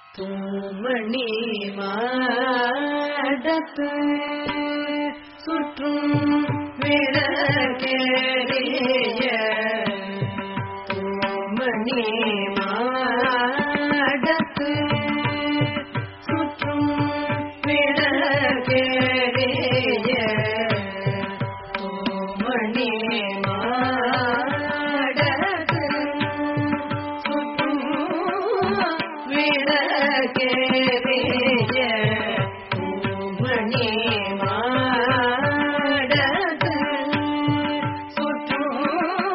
தூமணி மாடத்து சுற்றும் விளக்கேறிய தூமணி மாடத்து சுற்றும் விளக்கேறிய தூமணி மாடத்து சுற்றும் விளக்கேறிய தூமணி மாடத்து சுற்றும்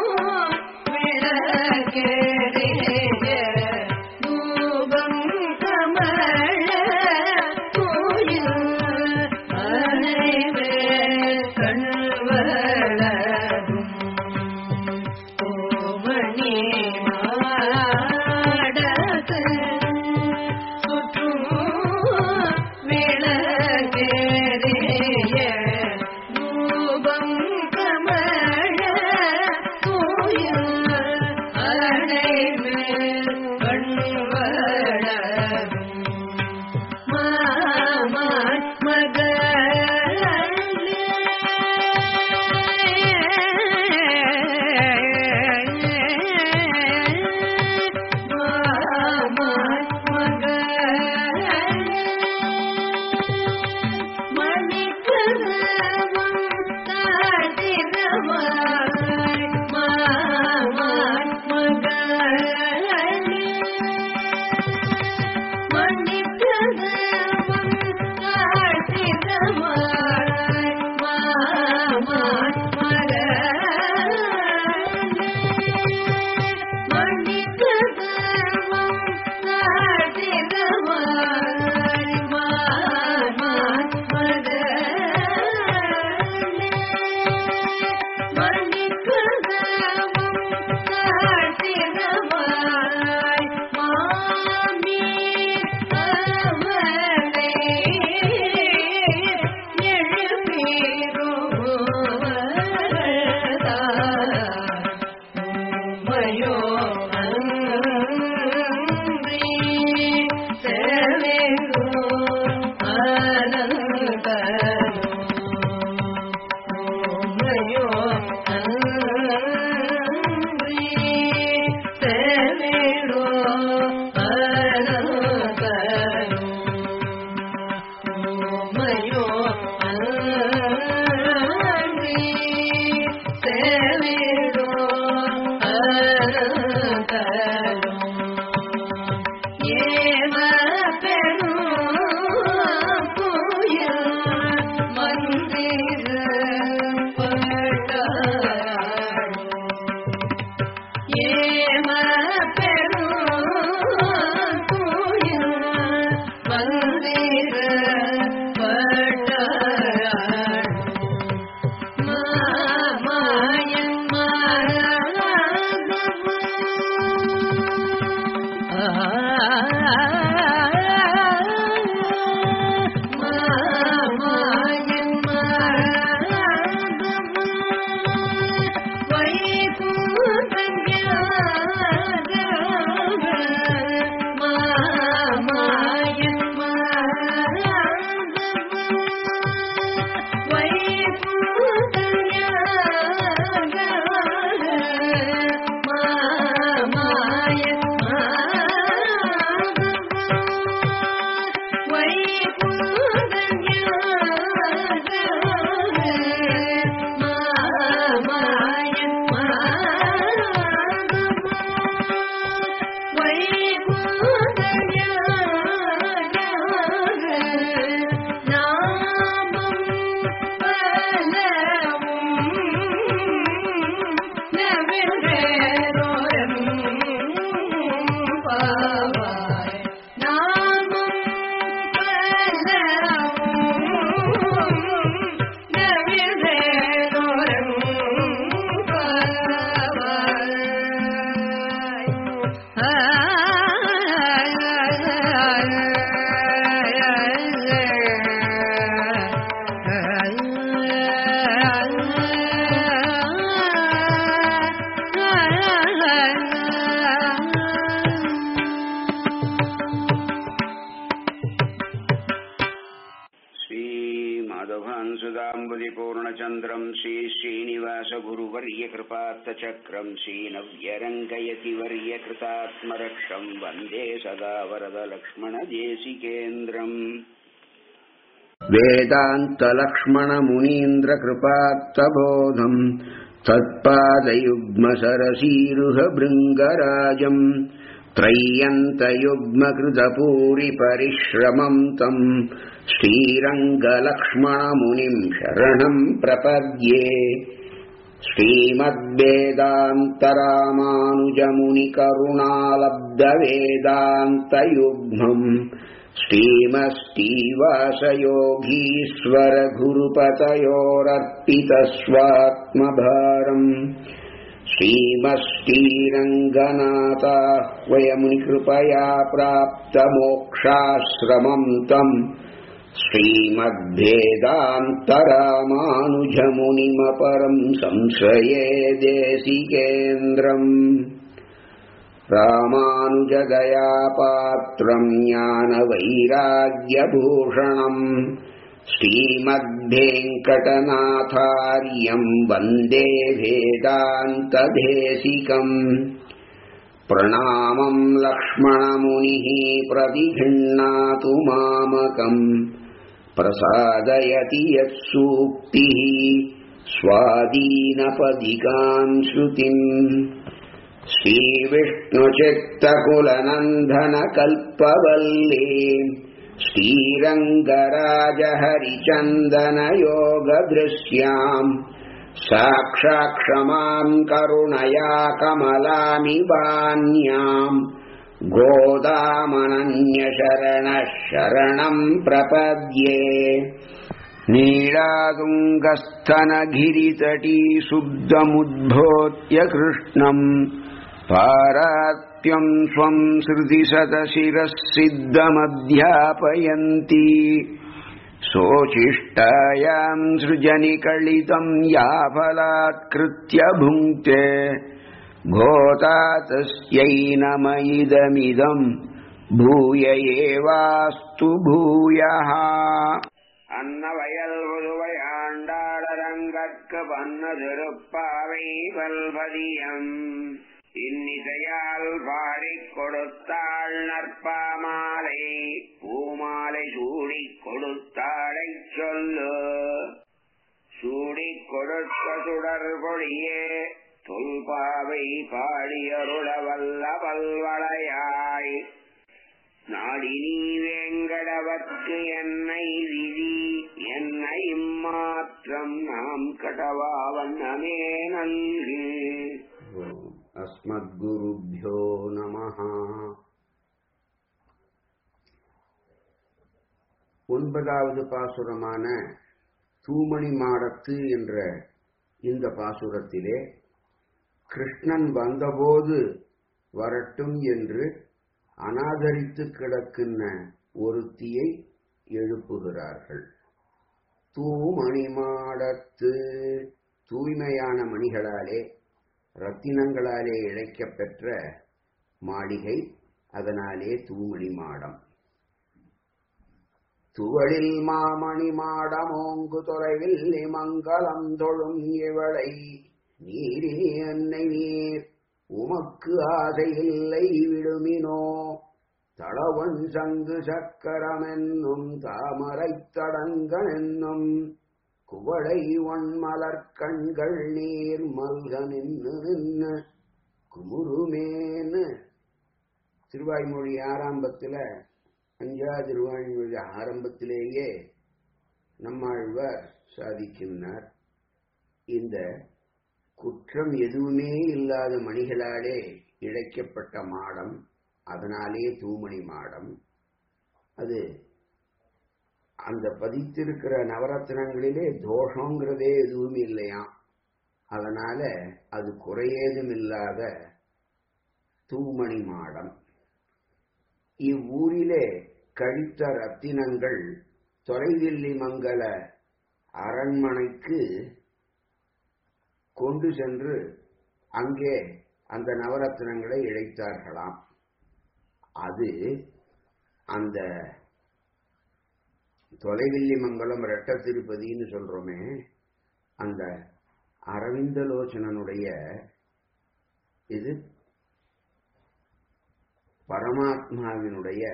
விளக்கேறிய தூபம் கமழ கோயில் அனைவே கண்வளரும் ஓமணி மாடத்து சுற்றும் விளக்கேறிய தூபம் கமழ கோயில் அனைமேல் கண்வளரும் மாமான் மயோ அன்றி சேவேரோ ஆனந்தரோ மயோ அன்றி சேவேரோ ஆனந்தரோ மயோ அன்றி சேவேரோ ஆனந்தரோ ஏம பெரும் புயல் மந்திர பட்டாளோ ஏம பெரும் புயல் மந்திர பட்டாளோ மாமாயன் மாமாயன் மாமாயன் மாமாய श्रीमाधवांसुदाम्बुदिपूर्णचन्द्रम् श्रीश्रीनिवासगुरुवर्यकृपात्तचक्रम् श्रीनव्यरङ्गयतिवर्यकृतात्मरक्षम् वन्दे सदा वरदलक्ष्मणदेशिकेन्द्रम् वेदान्तलक्ष्मणमुनीन्द्रकृपात्तबोधम् तत्पादयुग्मसरसीरुहभृङ्गराजम् त्रय्यन्तयुग्मकृतपूरिपरिश्रमम् तम् श्रीरङ्गलक्ष्मणमुनिम् शरणम् प्रपद्ये श्रीमद्वेदान्तरामानुजमुनिकरुणालब्धवेदान्तयुग्मम् श्रीमस्तीवासयोगीश्वरगुरुपतयोरर्पितस्वात्मभारम् श्रीमष्टीरङ्गनाथाह्वयमुनिकृपया प्राप्तमोक्षाश्रमम् तम् श्रीमद्वेदान्तरामानुजमुनिमपरम् संश्रये देशिकेन्द्रम् रामानुजदयापात्रम् ज्ञानवैराग्यभूषणम् श्रीमद्वेङ्कटनाथार्यम् वन्दे वेदान्तदेशिकम् प्रणामम् लक्ष्मणमुनिः प्रतिगृह्णातु मामकम् प्रसादयति यत्सूक्तिः स्वादीनपदिकाम् श्रुतिम् श्रीविष्णुचित्तकुलनन्दनकल्पवल्ले श्रीरङ्गराजहरिचन्दनयोगदृश्याम् साक्षाक्षमाम् करुणया कमलामिवान्याम् गोदामनन्यशरणः शरणम् प्रपद्ये नीलातुङ्गस्थनगिरितटी शुद्धमुद्भोत्य कृष्णम् पारात्यम् स्वम् श्रुतिशतशिरः सिद्धमध्यापयन्ती सोचिष्टायाम् सृजनिकलितम् याफलात्कृत्य भुङ्क्ते भोता तस्यै नम इदमिदम् भूय एवास्तु भूयः அன்னவயல் புதுவையாண்டாளரங்கற்கு பன்ன திருப்பாவை வல்பதியம் இன்னிசையால் பாடிக் கொடுத்தாள் நற்பாமாலை பூமாலை சூடிக் கொடுத்தாளைச் சொல்லு சூடிக் கொடுத்த சுடர் பொழியே தொல்பாவை பாடியருள வல்ல பல்வளையாய் நாடினி வேங்கடவர்க்கு என்னை விதி என்னை மாற்றம் நாம் கடவா வண்ணமே நல்கு அஸ்மத்குருभ्यो நமः ஒன்பதாவது பாசுரமான தூமணி மாடத்து என்ற இந்த பாசுரத்திலே கிருஷ்ணன் வந்தபோது வரட்டும் என்று அனாதரித்து கிடக்கின்ற ஒருத்தியை எழுப்புகிறார்கள் தூமணி மாடத்து தூய்மையான மணிகளாலே ரத்தினங்களாலே இழைக்கப் பெற்ற மாளிகை அதனாலே தூமணி மாடம் துவளில் மாமணி மாடமோங்கு தொலைவில் மங்களம் தொழும் இவளை நீரில் என்னை நீர் உமக்கு ஆசையில்லை விடுமினோ தளவன் சங்கு சக்கரமென்னும் தாமரைத் தடங்கனென்னும் குவளை ஒன்மலர் கண்கள் நீர் மல்க நின்னு நின்னு குமுருமேன்னு திருவாய்மொழி ஆரம்பத்துல அஞ்சா திருவாய்மொழி ஆரம்பத்திலேயே நம்மாழ்வார் சாதிக்கின்றார் இந்த குற்றம் எதுவுமே இல்லாத மணிகளாலே இழைக்கப்பட்ட மாடம் அதனாலே தூமணி மாடம் அது அந்த பதித்திருக்கிற நவரத்னங்களிலே தோஷங்கிறதே எதுவும் இல்லையாம் அதனால அது குறையேதும் இல்லாத தூமணி மாடம் இவ்வூரிலே கழித்த ரத்தினங்கள் தொலைவில்லி மங்கல அரண்மனைக்கு கொண்டு சென்று அங்கே அந்த நவரத்னங்களை இழைத்தார்களாம் அது அந்த தொலைவில்லி மங்கலம் ரெட்ட திருப்பதின்னு சொல்றோமே அந்த அரவிந்தலோச்சனனுடைய இது பரமாத்மாவினுடைய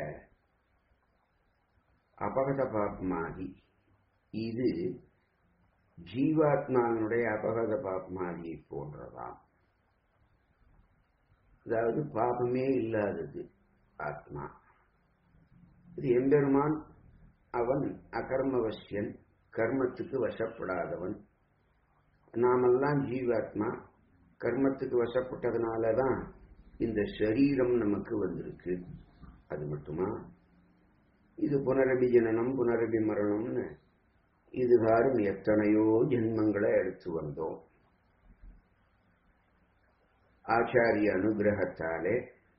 அபகத பாப்மாதி இது ஜீவாத்மாவினுடைய அபகத பாப்மாதியை போன்றதாம் அதாவது பாபமே இல்லாதது ஆத்மா இது எம்பெருமான் அவன் அகர்மவசியன் கர்மத்துக்கு வசப்படாதவன் நாமெல்லாம் ஜீவாத்மா கர்மத்துக்கு வசப்பட்டதுனாலதான் இந்த சரீரம் நமக்கு வந்திருக்கு அது மட்டுமா இது புனரபி ஜனனம் புனரபி மரணம்னு இதுகாரும் எத்தனையோ ஜென்மங்களை எடுத்து வந்தோம் ஆச்சாரிய அனுகிரகத்தாலே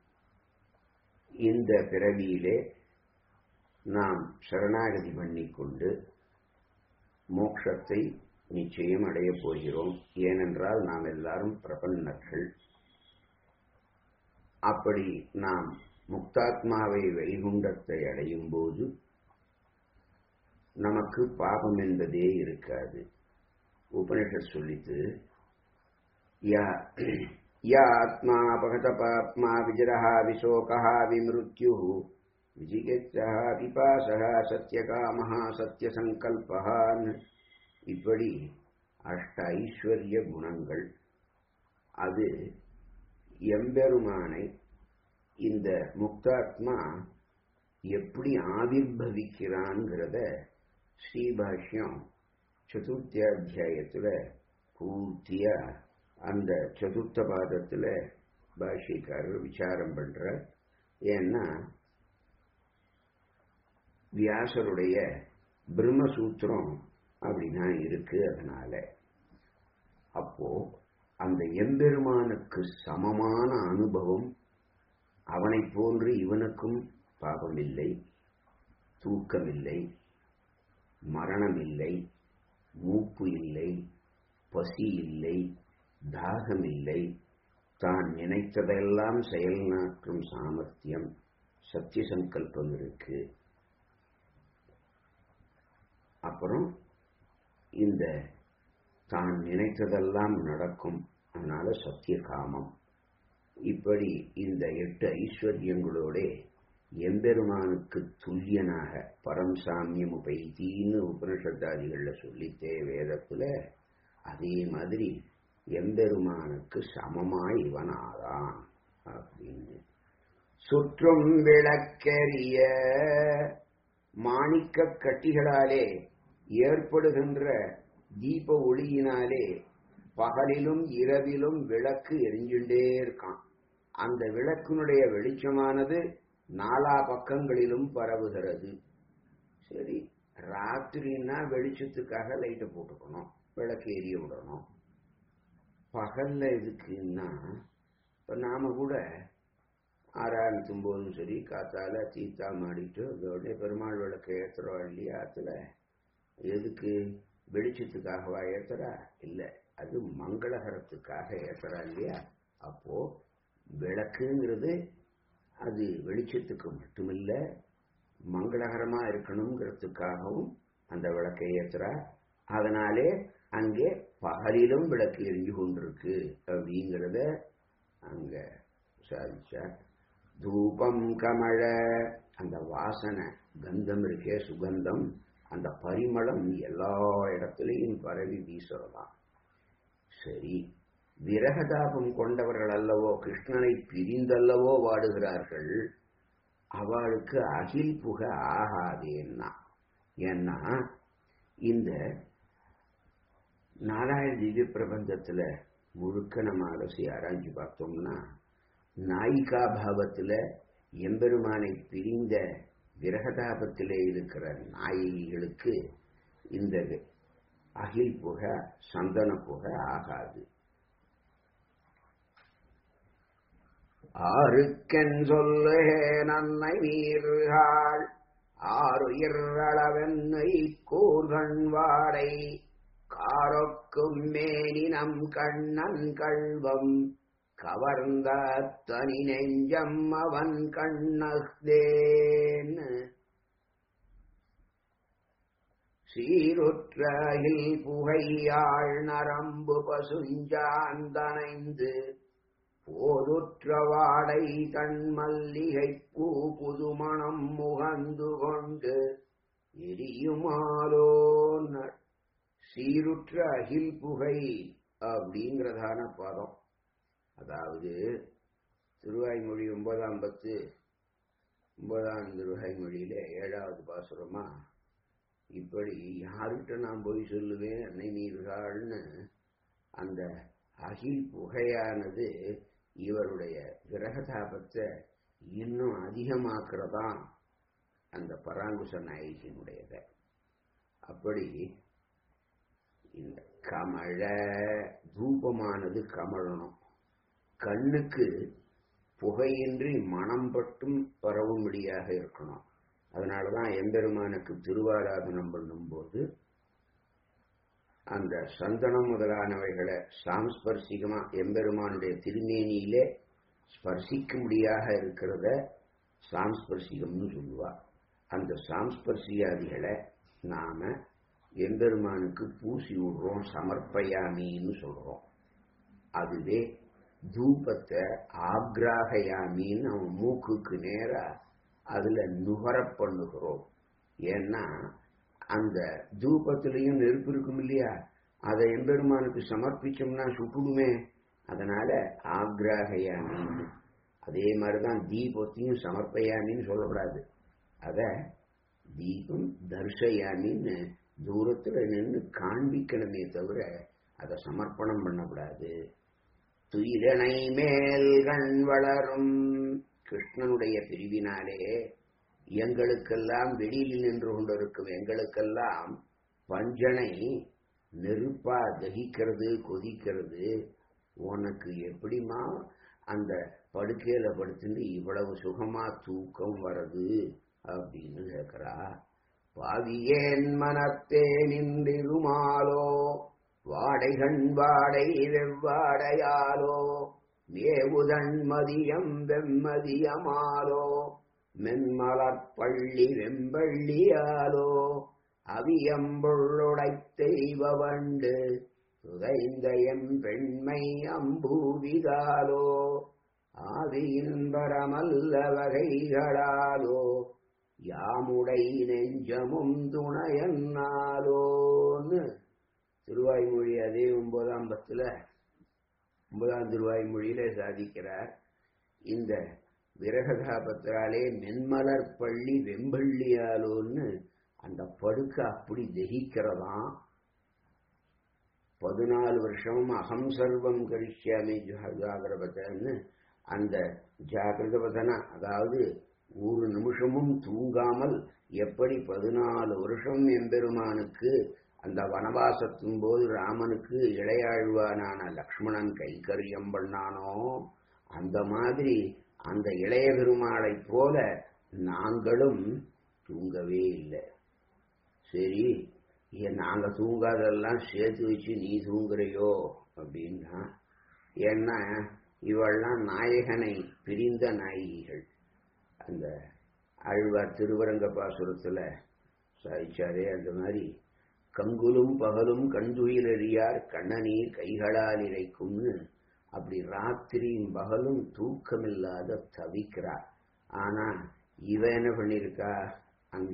இந்த பிறவியிலே நாம் சரணாகதி பண்ணிக்கொண்டு மோட்சத்தை நிச்சயம் அடையப் போகிறோம் ஏனென்றால் நாம் எல்லாரும் பிரபன்னர்கள் அப்படி நாம் முக்தாத்மாவை வைகுண்டத்தை அடையும் போது நமக்கு பாபம் என்பதே இருக்காது உபனிஷத் சொல்லித்து யா யா ஆத்மா அபகத பாப்மா விஜரஹா விசோகா விமிருத்யு விஜிகிச்சா பிபாசா சத்தியகாமஹா சத்தியசங்கல்பகான் இப்படி அஷ்ட ஐஸ்வர்ய குணங்கள் அது எம்பெருமானை இந்த முக்தாத்மா எப்படி ஆவிர்வவிக்கிறான்ங்கிறத ஸ்ரீபாஷ்யம் சதுர்த்தியாத்தியாயத்துல பூர்த்தியா அந்த சதுர்த்த பாதத்துல பாஷ்யக்காரர் விசாரம் பண்ற ஏன்னா வியாசருடைய பிரம்மசூத்திரம் அப்படிதான் இருக்கு அதனால அப்போ அந்த எம்பெருமானுக்கு சமமான அனுபவம் அவனை போன்று இவனுக்கும் பாபமில்லை தூக்கமில்லை மரணமில்லை மூப்பு இல்லை பசி இல்லை தாகமில்லை தான் நினைத்ததெல்லாம் செயல்நாற்றும் சாமர்த்தியம் சத்திய சங்கல்பம் இருக்கு அப்புறம் இந்த தான் நினைத்ததெல்லாம் நடக்கும் அதனால சத்திய காமம் இப்படி இந்த எட்டு ஐஸ்வர்யங்களோட எம்பெருமானுக்கு துல்லியனாக பரம் சாமியம் உபைத்தின்னு உபனிஷத்தாதிகள்ல சொல்லித்தே வேதத்துல அதே மாதிரி எம்பெருமானுக்கு சமமாய் இவன் ஆறான் அப்படின்னு சுற்றும் விளக்கரிய மாணிக்க கட்டிகளாலே ஏற்படுகின்ற தீப ஒளியினாலே பகலிலும் இரவிலும் விளக்கு எரிஞ்சுட்டே இருக்கான் அந்த விளக்கினுடைய வெளிச்சமானது நாலா பக்கங்களிலும் பரவுகிறது சரி ராத்திரின்னா வெளிச்சத்துக்காக லைட்டை போட்டுக்கணும் விளக்கு எரிய விடணும் பகல்ல எதுக்குன்னா இப்ப நாம கூட ஆறாயிரத்தும் போதும் சரி காத்தால தீத்தா மாடிட்டு அதோட பெருமாள் விளக்கு ஏத்துறோம் இல்லையா அதுல எதுக்கு வெளிச்சத்துக்காகவா ஏத்துறா இல்ல அது மங்களகரத்துக்காக ஏத்துறா இல்லையா அப்போ விளக்குங்கிறது அது வெளிச்சத்துக்கு மட்டுமில்ல மங்களகரமா இருக்கணுங்கிறதுக்காகவும் அந்த விளக்கை ஏத்துறா அதனாலே அங்கே பகலிலும் விளக்கு எரிஞ்சு கொண்டிருக்கு அப்படிங்கிறத அங்க சாதிச்சா தூபம் கமழ அந்த வாசனை கந்தம் இருக்கே சுகந்தம் அந்த பரிமளம் எல்லா இடத்துலையும் பரவி வீசுறதாம் சரி விரகதாபம் கொண்டவர்கள் அல்லவோ கிருஷ்ணனை பிரிந்தல்லவோ வாடுகிறார்கள் அவளுக்கு அகில் புக ஆகாதேன்னா ஏன்னா இந்த நாலாயிர திவ்ய பிரபந்தத்துல முழுக்க நம்ம அலசி ஆராய்ச்சி பார்த்தோம்னா நாயிகா பாவத்துல எம்பெருமானை பிரிந்த விரகதாபத்திலே இருக்கிற நாயகிகளுக்கு இந்த அகில் புக சந்தன புக ஆகாது ஆறுக்கென் சொல்லுகே நன்னை வீர்கள் ஆறுயிர் அளவென்னை கூர்கண் வாடை காரொக்கும் மேனினம் கண்ணன் கள்வம் கவர்ந்த தனி நெஞ்சம் அவன் கண்ணதேன் சீருற்றாகில் புகையாள் நரம்பு பசுஞ்சாந்தனைந்து போதுற்ற வாடை தன் மல்லிகை பூ புதுமணம் முகந்து கொண்டு எரியுமாலோ சீருற்ற அகில் புகை அப்படிங்கிறதான பதம் அதாவது திருவாய்மொழி ஒன்பதாம் பத்து ஒன்பதாம் திருவாய்மொழியில ஏழாவது பாசுரமா இப்படி யார்கிட்ட நான் போய் சொல்லுவேன் அன்னை நீர்காள்னு அந்த அகில் புகையானது இவருடைய கிரகதாபத்தை இன்னும் அதிகமாக்குறதான் அந்த பராங்குச நாயகியினுடையத அப்படி இந்த கமழ தூபமானது கமழணும் கண்ணுக்கு புகையின்றி மனம் பட்டும் பரவும்படியாக இருக்கணும் அதனாலதான் எம்பெருமானுக்கு திருவாராதனம் பண்ணும்போது அந்த சந்தனம் முதலானவைகளை சாம்ஸ்பர்சிகமா எம்பெருமானுடைய திருமேனியிலே ஸ்பர்சிக்கும்படியாக இருக்கிறத சாம்ஸ்பர்சிகம்னு சொல்லுவா அந்த சாம்ஸ்பர்சியாதிகளை நாம எம்பெருமானுக்கு பூசி விடுறோம் சமர்ப்பயாமின்னு சொல்றோம் அதுவே தூபத்தை ஆக்ராகயாமின்னு அவன் மூக்குக்கு நேரா அதுல நுகர பண்ணுகிறோம் ஏன்னா அந்த தூபத்திலையும் நெருப்பு இருக்கும் இல்லையா அதை எம்பெருமானுக்கு சமர்ப்பிச்சோம்னா சுட்டுடுமே அதனால ஆக்ராகயாமின்னு அதே மாதிரிதான் தீபத்தையும் சமர்ப்பயாமின்னு சொல்லக்கூடாது அத தீபம் தர்ஷயாமின்னு தூரத்துல நின்று காண்பிக்கணுமே தவிர அதை சமர்ப்பணம் பண்ணக்கூடாது துயிலனை மேல் கண் வளரும் கிருஷ்ணனுடைய பிரிவினாலே எங்களுக்கெல்லாம் வெளியில் நின்று கொண்டிருக்கும் எங்களுக்கெல்லாம் பஞ்சனை நெருப்பா தகிக்கிறது கொதிக்கிறது உனக்கு எப்படிமா அந்த படுக்கையில படுத்துட்டு இவ்வளவு சுகமா தூக்கம் வருது அப்படின்னு கேக்குறா பாவியேன் மனத்தே நின்றிருமாலோ வாடைகண் வாடை வெவ்வாடையாலோ மேவுதன் மதியம் வெம்மதியமாலோ மென்மலற்பள்ளி வெம்பள்ளியாலோ அவியம்பொள்ளுடை தெய்வ வண்டு துதைந்த எம் பெண்மை அம்பூவிகாலோ ஆவியின் பரமல்ல வகைகளாலோ யாமுடை நெஞ்சமும் துணையன்னாலோன்னு திருவாய்மொழி அதே ஒன்பதாம் பத்துல ஒன்பதாம் திருவாய்மொழியில சாதிக்கிறார் இந்த விரகதாபத்திராலே மென்மலர் பள்ளி வெம்பள்ளியாலோன்னு அந்த படுக்க அப்படி தகிக்கிறதாம் பதினாலு வருஷமும் அகம் சர்வம் கரிஷ்யாமி ஜாகிரபத்தன்னு அந்த ஜாகிரதபதனா அதாவது ஒரு நிமிஷமும் தூங்காமல் எப்படி பதினாலு வருஷம் எம்பெருமானுக்கு அந்த வனவாசத்தின் போது ராமனுக்கு இளையாழ்வானான லக்ஷ்மணன் கைக்கரியம் பண்ணானோ அந்த மாதிரி அந்த இளைய பெருமாளை போல நாங்களும் தூங்கவே இல்லை சரி ஏன் நாங்க தூங்காதெல்லாம் சேர்த்து வச்சு நீ தூங்குறையோ அப்படின்னா ஏன்னா இவெல்லாம் நாயகனை பிரிந்த நாயகிகள் அந்த ஆழ்வார் திருவரங்க பாசுரத்துல சாதிச்சாரே அந்த மாதிரி கங்குலும் பகலும் கண்துயிலறியார் கண்ணநீர் கைகளால் இறைக்கும்னு அப்படி ராத்திரியும் பகலும் தூக்கமில்லாத தவிக்கிறார் ஆனா இவ என்ன பண்ணிருக்கா அங்க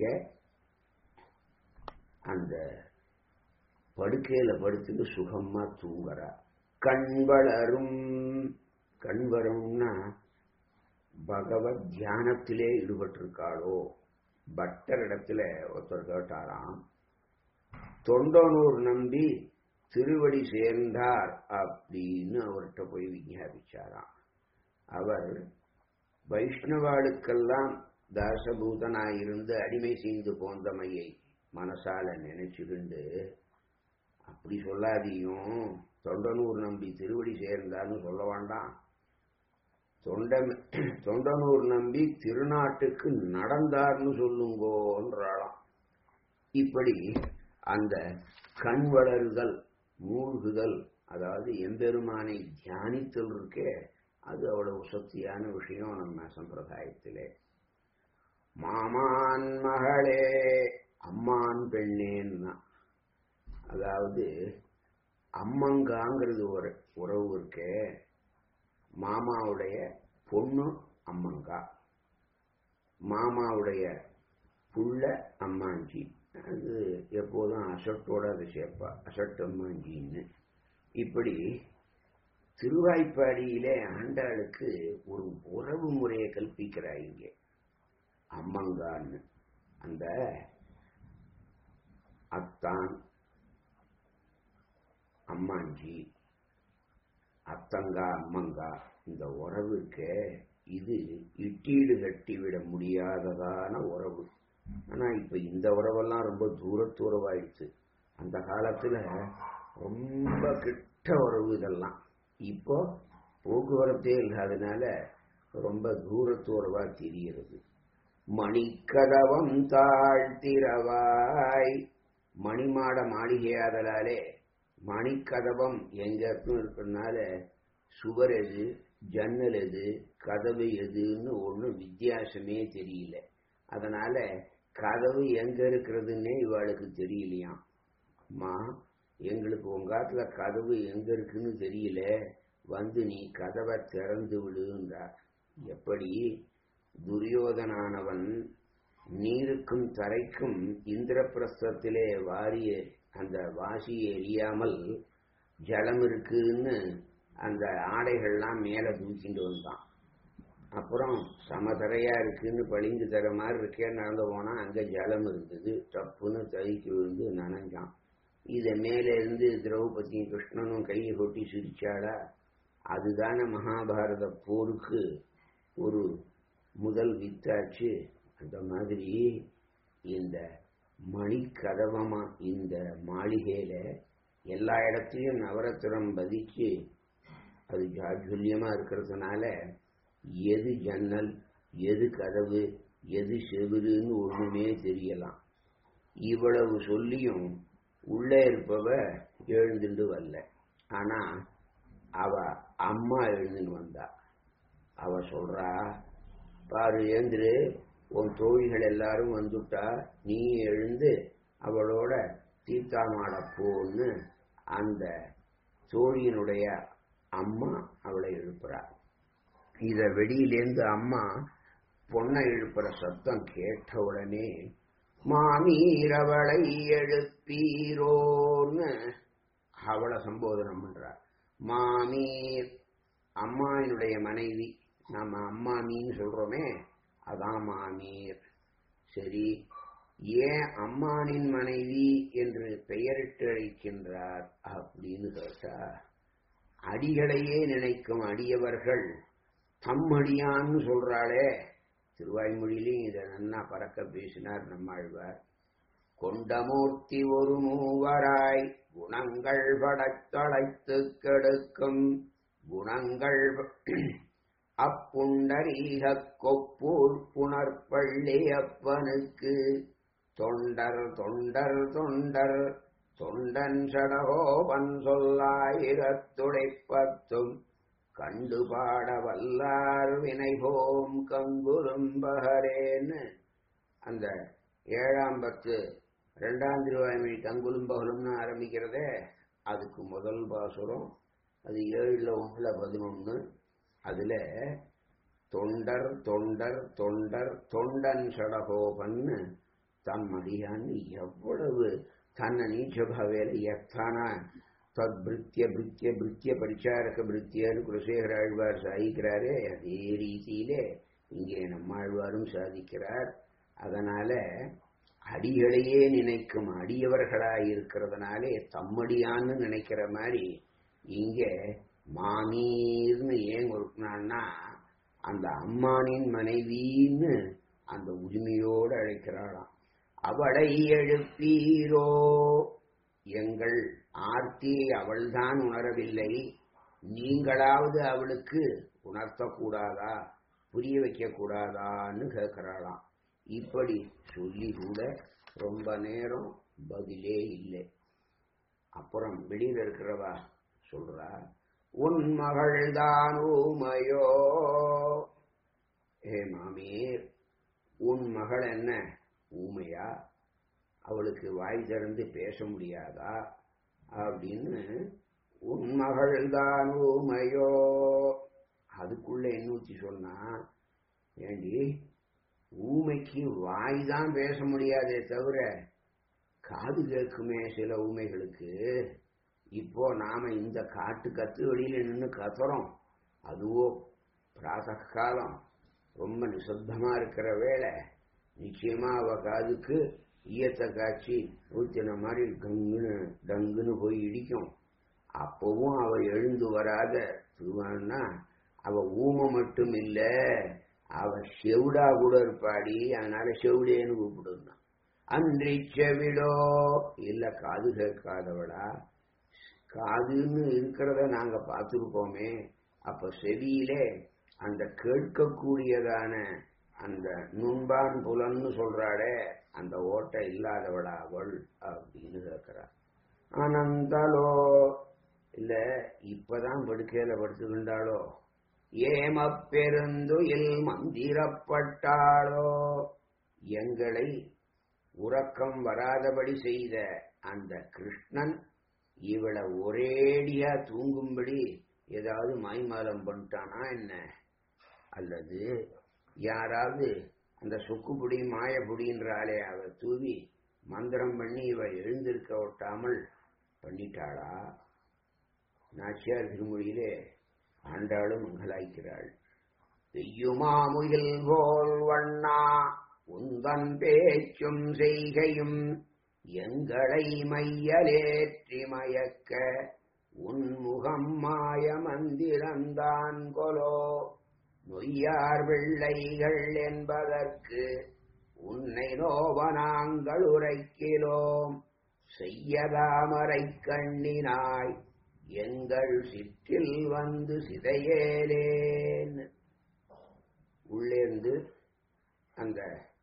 அந்த படுக்கையில படுத்துட்டு சுகமா தூங்குறா கண் வளரும் கண் வரும்னா பகவத் தியானத்திலே ஈடுபட்டிருக்காளோ பட்டர் இடத்துல ஒருத்தர் கேட்டாராம் தொண்டனூர் நம்பி திருவடி சேர்ந்தார் அப்படின்னு அவர்கிட்ட போய் விஞ்ஞாபிச்சாராம் அவர் வைஷ்ணவாளுக்கெல்லாம் தாசபூதனாயிருந்து அடிமை செய்து போந்தமையை மனசால நினைச்சுக்கிண்டு அப்படி சொல்லாதியும் தொண்டனூர் நம்பி திருவடி சேர்ந்தார்னு சொல்ல வேண்டாம் தொண்ட தொண்டனூர் நம்பி திருநாட்டுக்கு நடந்தார்னு சொல்லுங்கோன்றாளாம் இப்படி அந்த கண் வளருதல் மூழ்குதல் அதாவது எம்பெருமானை தியானித்தல் இருக்கே அது அவ்வளவு சக்தியான விஷயம் நம்ம சம்பிரதாயத்திலே மாமான் மகளே அம்மான் பெண்ணேன்னா அதாவது அம்மங்காங்கிறது ஒரு உறவு இருக்கே மாமாவுடைய பொண்ணு அம்மங்கா மாமாவுடைய புள்ள அம்மாஞ்சி அது எப்போதும் அசட்டோட அதை சேர்ப்பா அசட்டு அம்மாஞ்சின்னு இப்படி திருவாய்ப்பாடியிலே ஆண்டாளுக்கு ஒரு உறவு முறையை கல்பிக்கிறாய் இங்கே அம்மங்கான்னு அந்த அத்தான் அம்மாஞ்சி அத்தங்கா அம்மங்கா இந்த உறவுக்கு இது இட்டீடு கட்டிவிட முடியாததான உறவு ஆனா இப்ப இந்த உறவெல்லாம் ரொம்ப தூரத்து உறவாயிடுச்சு அந்த காலத்துல ரொம்ப கிட்ட உறவு இதெல்லாம் இப்போ போக்குவரத்தே இல்லாதனால ரொம்ப தூரத்து உறவா தெரிகிறது மணிக்கதவம் தாழ்த்திரவாய் மணிமாட மாளிகையாதலாலே மணிக்கதவம் எங்க இருக்கிறதுனால சுவர் எது ஜன்னல் எது கதவு எதுன்னு ஒன்றும் வித்தியாசமே தெரியல அதனால கதவு எங்க இருக்கிறதுன்னே இவாளுக்கு தெரியலையாம் அம்மா எங்களுக்கு உங்காத்துல கதவு எங்க இருக்குன்னு தெரியல வந்து நீ கதவை திறந்து விடுன்றார் எப்படி துரியோதனானவன் நீருக்கும் தரைக்கும் இந்திரபிரஸ்தத்திலே வாரிய அந்த வாசியை எரியாமல் ஜலம் இருக்குன்னு அந்த ஆடைகள்லாம் மேல தூக்கிட்டு வந்தான் அப்புறம் சமதரையா இருக்குன்னு பளிங்கு தர மாதிரி இருக்கே நடந்து போனா அங்க ஜலம் இருந்தது டப்புன்னு தறிக்கு விழுந்து நனைஞ்சான் இத மேல இருந்து திரௌபதியும் கிருஷ்ணனும் கையை கொட்டி சிரிச்சாடா அதுதானே மகாபாரத போருக்கு ஒரு முதல் வித்தாச்சு அந்த மாதிரி இந்த மணிக்கதவமா இந்த மாளிகையில எல்லா இடத்துலயும் நவரத்தினம் பதிச்சு அது ஜாஜ்வல்யமா இருக்கிறதுனால எது ஜன்னல் எது கதவு எது செவிருன்னு ஒண்ணுமே தெரியலாம் இவ்வளவு சொல்லியும் உள்ளே இருப்பவ எழுந்துட்டு வரல ஆனா அவ அம்மா எழுந்துன்னு வந்தா அவ சொல்றா பாரு ஏந்திரு உன் தோழிகள் எல்லாரும் வந்துட்டா நீ எழுந்து அவளோட தீர்த்தாமாட போன்னு அந்த தோழியினுடைய அம்மா அவளை எழுப்புறா இத வெளியிலேந்து அம்மா பொண்ணை எழுப்புற சத்தம் கேட்ட உடனே மாமீரவளை எழுப்பீரோன்னு அவளை சம்போதனம் பண்றார் மாமீர் அம்மாவினுடைய மனைவி நம்ம அம்மாமின்னு சொல்றோமே அதான் மாமீர் சரி ஏன் அம்மானின் மனைவி என்று பெயரிட்டு அழைக்கின்றார் அப்படின்னு கேட்டா அடிகளையே நினைக்கும் அடியவர்கள் தம் அடியான்னு சொல்றாளே திருவாய்மொழியிலையும் இதை நன்னா பறக்க பேசினார் நம்மாழ்வார் கொண்டமூர்த்தி ஒரு மூவராய் குணங்கள் படத்தழைத்து கெடுக்கும் குணங்கள் அப்புண்டரீக கொப்பூர் புணர்பள்ளி அப்பனுக்கு தொண்டர் தொண்டர் தொண்டர் தொண்டன் சடகோபன் சொல்லாயிரத்துடைப்பத்தும் கண்டு பாட வல்லார் வினைபோம் கங்குரும்பகரேன்னு அந்த ஏழாம் பத்து ரெண்டாம் திருவாய்மொழி கங்குலும்பகலும்னு ஆரம்பிக்கிறதே அதுக்கு முதல் பாசுரம் அது ஏழுல ஒன்றுல பதினொன்னு அதுல தொண்டர் தொண்டர் தொண்டர் தொண்டன் சடகோபன்னு தம் அடியான்னு எவ்வளவு தன்னை நீச்சபாவேல எத்தான தத்பிருத்திய பிருத்திய பிருத்திய பரிச்சாரக பிருத்தியன்னு குலசேகர ஆழ்வார் சாதிக்கிறாரே அதே ரீதியிலே இங்கே நம்மாழ்வாரும் சாதிக்கிறார் அதனால அடிகளையே நினைக்கும் அடியவர்களாய் இருக்கிறதுனாலே தம்மடியான்னு நினைக்கிற மாதிரி இங்க மாமீர்னு ஏன் கொடுக்கணும்னா அந்த அம்மானின் மனைவின்னு அந்த உரிமையோடு அழைக்கிறாளாம் அவளை எழுப்பீரோ எங்கள் ஆர்த்தியை அவள்தான் உணரவில்லை நீங்களாவது அவளுக்கு உணர்த்தக்கூடாதா புரிய வைக்க கூடாதான்னு கேட்கிறாளாம் இப்படி சொல்லி கூட ரொம்ப நேரம் பதிலே இல்லை அப்புறம் வெளியில இருக்கிறவா சொல்றா உன் மகள்தான் ஊமையோ ஹே மாமீர் உன் மகள் என்ன ஊமையா அவளுக்கு வாய் திறந்து பேச முடியாதா அப்படின்னு உன் மகள் தான் ஊமையோ அதுக்குள்ள என்னூத்தி சொன்னா ஏண்டி ஊமைக்கு வாய் தான் பேச முடியாதே தவிர காது கேட்குமே சில ஊமைகளுக்கு இப்போ நாம இந்த காட்டு கத்து வெளியில நின்று கத்துறோம் அதுவோ பிராத காலம் ரொம்ப நிசப்தமா இருக்கிற வேலை நிச்சயமா அவ காதுக்கு ஈயத்தை காய்ச்சி ஊத்தின மாதிரி கங்குன்னு டங்குன்னு போய் இடிக்கும் அப்பவும் அவ எழுந்து வராத திருவான்னா அவ ஊமை மட்டும் இல்ல அவ செவிடா கூட இருப்பாடி அதனால செவிடேன்னு கூப்பிடுனா அன்றி செவிடோ இல்ல காது கேட்காதவளா காதுன்னு இருக்கிறத நாங்க பார்த்துருக்கோமே அப்ப செவியிலே அந்த கேட்கக்கூடியதான அந்த நுண்பான் புலன்னு சொல்றாளே அந்த ஓட்டை இல்லாதவளா அவள் அப்படின்னு கேட்கிறா அனந்தலோ இல்ல இப்பதான் படுக்கையில படுத்துக்கின்றாளோ ஏமப்பெருந்துயில் மந்திரப்பட்டாளோ எங்களை உறக்கம் வராதபடி செய்த அந்த கிருஷ்ணன் இவளை ஒரேடியா தூங்கும்படி ஏதாவது மாய்மாலம் பண்ணிட்டானா என்ன அல்லது யாராவது அந்த சொக்குப்புடி மாயப்புடின்றாலே அவ தூவி மந்திரம் பண்ணி இவ எழுந்திருக்க ஒட்டாமல் பண்ணிட்டாளா நாச்சியார் திருமொழியிலே ஆண்டாளும் மங்களாய்க்கிறாள் பெய்யுமாமுகில் போல் வண்ணா உந்தன் பேச்சும் செய்கையும் எங்களை மையலேற்றி மயக்க உன் முகம் மாய மந்திரந்தான் கொலோ நொய்யார் பிள்ளைகள் என்பதற்கு உன்னை நோவ நாங்கள் உரைக்கிறோம் செய்யதாமரை கண்ணினாய் எங்கள் சிற்றில் வந்து சிதையேலேன் உள்ளேந்து அந்த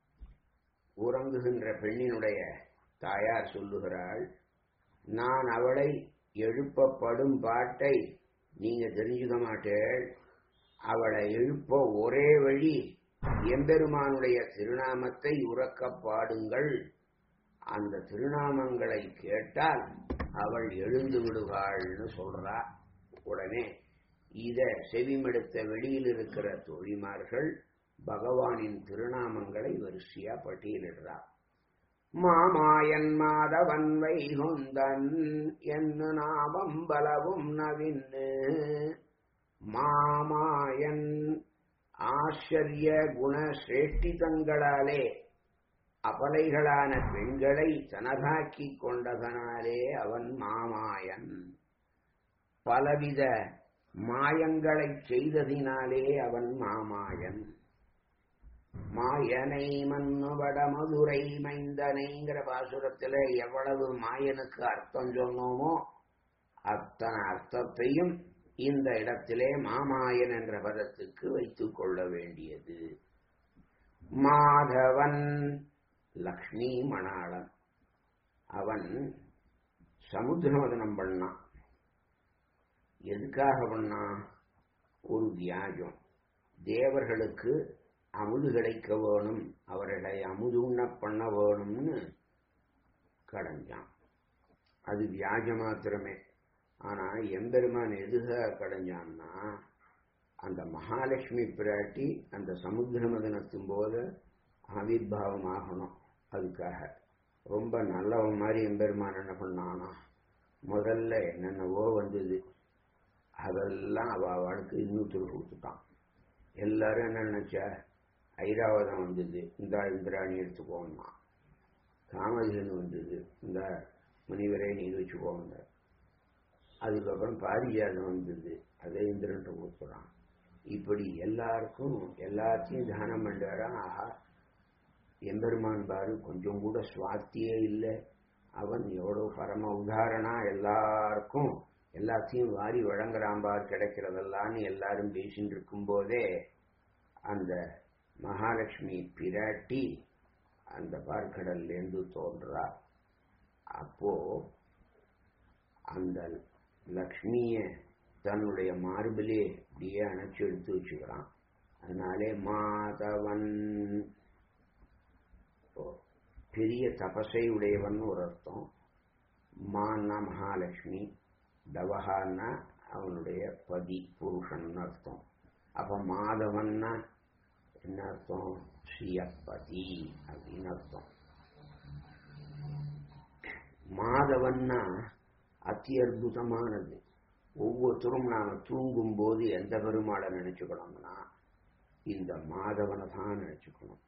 உறங்குகின்ற பெண்ணினுடைய தாயார் சொல்லுகிறாள் நான் அவளை எழுப்பப்படும் பாட்டை நீங்க தெரிஞ்சுக்க மாட்டேள் அவளை எழுப்ப ஒரே வழி எம்பெருமானுடைய திருநாமத்தை உறக்க பாடுங்கள் அந்த திருநாமங்களை கேட்டால் அவள் எழுந்து விடுவாள்னு சொல்றா உடனே இத செவிமெடுத்த வெளியில் இருக்கிற தோழிமார்கள் பகவானின் திருநாமங்களை வரிசையா பட்டியலிடுறார் மாமாயன் மாதவன் வைகுந்தன் என்ன நாமம் பலவும் நவின்னு மாமாயன் ஆச்சரிய குண சிரேஷ்டிதங்களாலே அபலைகளான பெண்களை தனதாக்கிக் கொண்டதனாலே அவன் மாமாயன் பலவித மாயங்களைச் செய்ததினாலே அவன் மாமாயன் மாயனை மன்னுவட மதுரை மைந்தனைங்கிற பாசுரத்துல எவ்வளவு மாயனுக்கு அர்த்தம் சொன்னோமோ அத்தனை அர்த்தத்தையும் இந்த இடத்திலே மாமாயன் என்ற பதத்துக்கு வைத்துக் கொள்ள வேண்டியது மாதவன் லக்ஷ்மி மணாளன் அவன் சமுத்திரமதனம் பண்ணான் எதுக்காக பண்ணான் ஒரு வியாஜம் தேவர்களுக்கு அமுது கிடைக்க வேணும் அவர்களை அமுதுண்ண பண்ண வேணும்னு கடைஞ்சான் அது வியாஜ மாத்திரமே ஆனா எம்பெருமான் எதுக கடைஞ்சான்னா அந்த மகாலட்சுமி பிராட்டி அந்த சமுத்திர மதனத்தும் போது ஆவிர்வாவம் ஆகணும் அதுக்காக ரொம்ப நல்லவன் மாதிரி எம்பெருமான் என்ன பண்ணானா முதல்ல என்னென்னவோ வந்தது அதெல்லாம் அவ அவளுக்கு இன்னொருத்தர் கொடுத்துட்டான் எல்லாரும் என்ன நினைச்சா ஐராவதம் வந்தது இந்த இந்திராணி எடுத்துக்கோன்னா காமதேனு வந்தது இந்த முனிவரே நீ வச்சுக்கோங்க அதுக்கப்புறம் பாரிஜாதம் வந்தது அதே இந்திரன்ட்ட கொடுத்துறான் இப்படி எல்லாருக்கும் எல்லாத்தையும் தானம் பண்ணுறான் ஆஹா எம்பெருமான் பாரு கொஞ்சம் கூட சுவாத்தியே இல்லை அவன் எவ்வளவு பரம உதாரணா எல்லாருக்கும் எல்லாத்தையும் வாரி வழங்குறான் பார் கிடைக்கிறதெல்லாம்னு எல்லாரும் பேசிட்டு இருக்கும் போதே அந்த மகாலட்சுமி பிராட்டி அந்த பார்க்கடல்ல இருந்து தோன்றா அப்போ அந்த லக்ஷ்மிய தன்னுடைய மார்பிலே அப்படியே அணைச்சு எடுத்து வச்சுக்கிறான் அதனாலே மாதவன் பெரிய தபசை உடையவன் ஒரு அர்த்தம் மான்னா மகாலட்சுமி தவஹான்னா அவனுடைய பதி புருஷன் அர்த்தம் அப்ப மாதவன்னா என்ன அர்த்தம் ஸ்ரீயப்பதி அப்படின்னு அர்த்தம் மாதவன்னா அதி அற்புதமானது ஒவ்வொருத்தரும் நாம தூங்கும் போது எந்த பெருமாளை நினைச்சுக்கணும்னா இந்த மாதவனை தான் நினைச்சுக்கணும்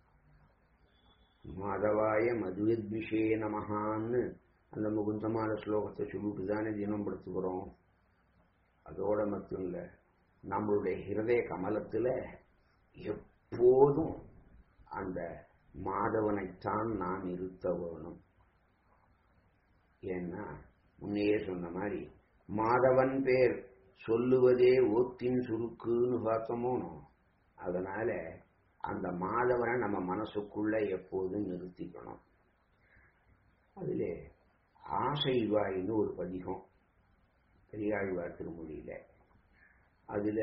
மாதவாய மதுவித்விஷே நமகான்னு அந்த முகுந்தமான ஸ்லோகத்தை சொல்லிட்டு தானே தினம் படுத்துக்கிறோம் அதோட மட்டும் இல்ல நம்மளுடைய ஹிருதய கமலத்துல எப்போதும் அந்த மாதவனைத்தான் நாம் இருத்த வேணும் ஏன்னா முன்னையே சொன்ன மாதிரி மாதவன் பேர் சொல்லுவதே ஓத்தின் சுருக்குன்னு பார்த்தோமோ அதனால அந்த மாதவனை நம்ம மனசுக்குள்ள எப்போதும் நிறுத்திக்கணும் அதிலே ஆசைவாயின்னு ஒரு பதிகம் பெரியாழ்வார் திருமொழியில அதுல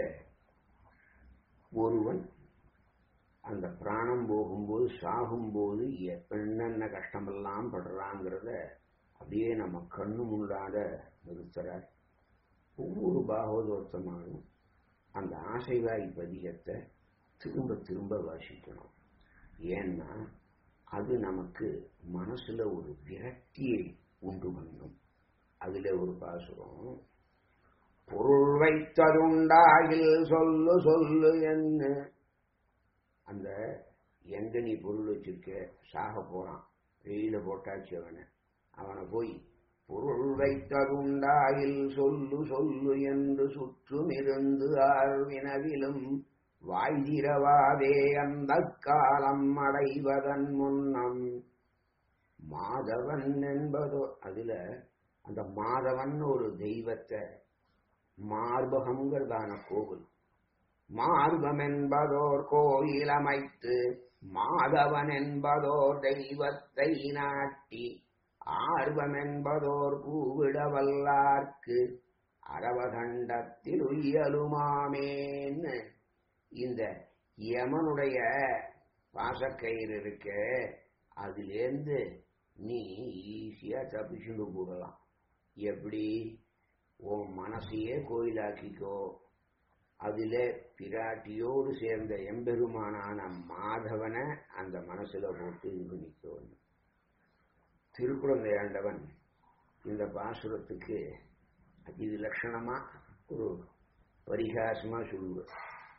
ஒருவன் அந்த பிராணம் போகும்போது சாகும்போது என்னென்ன கஷ்டமெல்லாம் படுறாங்கிறத அப்படியே நம்ம கண்ணு முன்னாட நிறுத்துறார் ஒவ்வொரு பாகவதோத்தமானும் அந்த ஆசைவாய் பதிகத்தை திரும்ப திரும்ப வாசிக்கணும் ஏன்னா அது நமக்கு மனசுல ஒரு விரக்தியை உண்டு பண்ணும் அதுல ஒரு பாசுரம் பொருள் வைத்ததுண்டாகில் சொல்லு சொல்லு என்ன அந்த எங்க நீ பொருள் வச்சிருக்க சாக போறான் வெயில போட்டாச்சு அவனை அவனை போய் பொருள் வைத்ததுண்டாகில் சொல்லு சொல்லு என்று சுற்றும் இருந்து ஆழ்வினவிலும் வாய்திரவாதே அந்த காலம் அடைவதன் முன்னம் மாதவன் என்பதோ அதுல அந்த மாதவன் ஒரு தெய்வத்தை மார்பகங்கிறதான கோவில் மார்பம் என்பதோர் கோயில் அமைத்து மாதவன் என்பதோர் தெய்வத்தை நாட்டி ஆர்வம் என்பதோர் பூவிட வல்லார்க்கு அரவகண்டத்தில் உயலுமாமேன்னு இந்த யமனுடைய பாசக்கயிறு இருக்க அதுலேருந்து நீ ஈஸியா தப்பிச்சுண்டு போடலாம் எப்படி உன் மனசையே கோயிலாக்கிக்கோ அதுல பிராட்டியோடு சேர்ந்த எம்பெருமானான மாதவனை அந்த மனசுல போட்டு இது பண்ணிக்கோன்னு திருக்குழந்தை ஆண்டவன் இந்த பாசுரத்துக்கு அதி லட்சணமா ஒரு பரிகாசமா சொல்லுவார்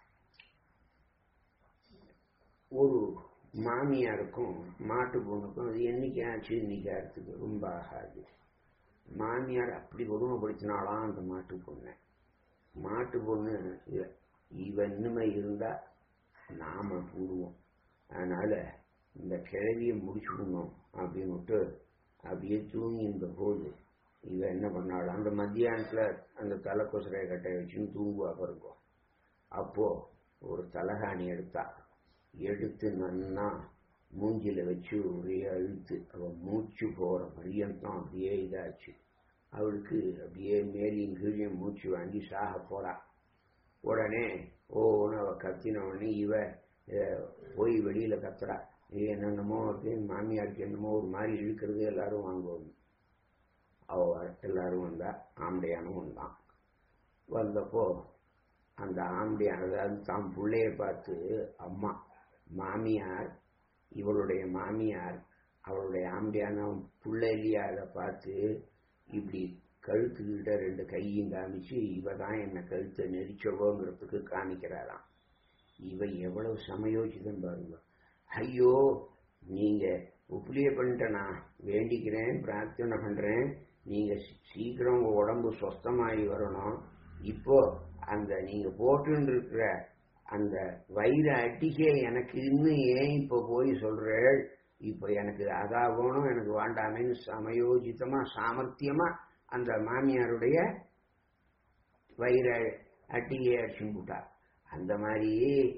ஒரு மாமியாருக்கும் மாட்டு பொண்ணுக்கும் அது என்னைக்கு ஆச்சு இன்னைக்கு ஆகிறதுக்கு ரொம்ப ஆகாது மாமியார் அப்படி கொடுமைப்படுத்தினாலாம் அந்த மாட்டு பொண்ணை மாட்டு பொண்ணு இவ இவ இன்னுமே இருந்தா நாம கூடுவோம் அதனால இந்த கிழவியை முடிச்சுடணும் அப்படின்னுட்டு அப்படியே தூங்கி இந்த போது இவ என்ன பண்ணாலும் அந்த மத்தியானத்துல அந்த தலைக்கொசரைய கட்டையை வச்சுன்னு தூங்குவா பிறக்கும் அப்போ ஒரு தலகாணி எடுத்தா எடுத்து நன்னா மூஞ்சில வச்சு ஒரே அழுத்து அவ மூச்சு போற பரியந்தம் அப்படியே இதாச்சு அவளுக்கு அப்படியே மேலையும் கீழையும் மூச்சு வாங்கி சாக போறா உடனே ஓன்னு அவ கத்தினவனே இவ அஹ், போய் வெளியில கத்துறா இது என்னென்னமோ அப்படின்னு மாமியாருக்கு என்னமோ ஒரு மாதிரி இழுக்கிறது எல்லாரும் வாங்குவாங்க அவ வர- எல்லாரும் வந்தா ஆம்படையானும் வந்தான் வந்தப்போ அந்த ஆம்படியான் அதாவது தான் பிள்ளைய பார்த்து அம்மா மாமியார் இவளுடைய மாமியார் அவளுடைய ஆம்படியான புள்ள இல்லையா அதை பார்த்து இப்படி கழுத்துக்கிட்ட ரெண்டு கையும் காமிச்சு இவ தான் என்ன கழுத்தை நெரிச்சவோங்கிறதுக்கு காமிக்கிறாராம் இவ எவ்வளவு சமயோசிதம் பாருங்க ஐயோ நீங்க உப்புலிய பண்ணிட்ட நான் வேண்டிக்கிறேன் பிரார்த்தனை பண்றேன் நீங்க சீ- சீக்கிரம் உங்க உடம்பு சொஸ்தமாகி வரணும் இப்போ அந்த நீங்க போட்டுன்னு இருக்கிற அந்த வயிறு அட்டிக்கே எனக்கு இன்னும் ஏன் இப்ப போய் சொல்றேள் இப்ப எனக்கு அதாகணும் எனக்கு வேண்டாமேன்னு சமயோஜிதமா சாமர்த்தியமா அந்த மாமியாருடைய வயிறு அட்டியை அடிச்சுன்னு போட்டா அந்த மாதிரி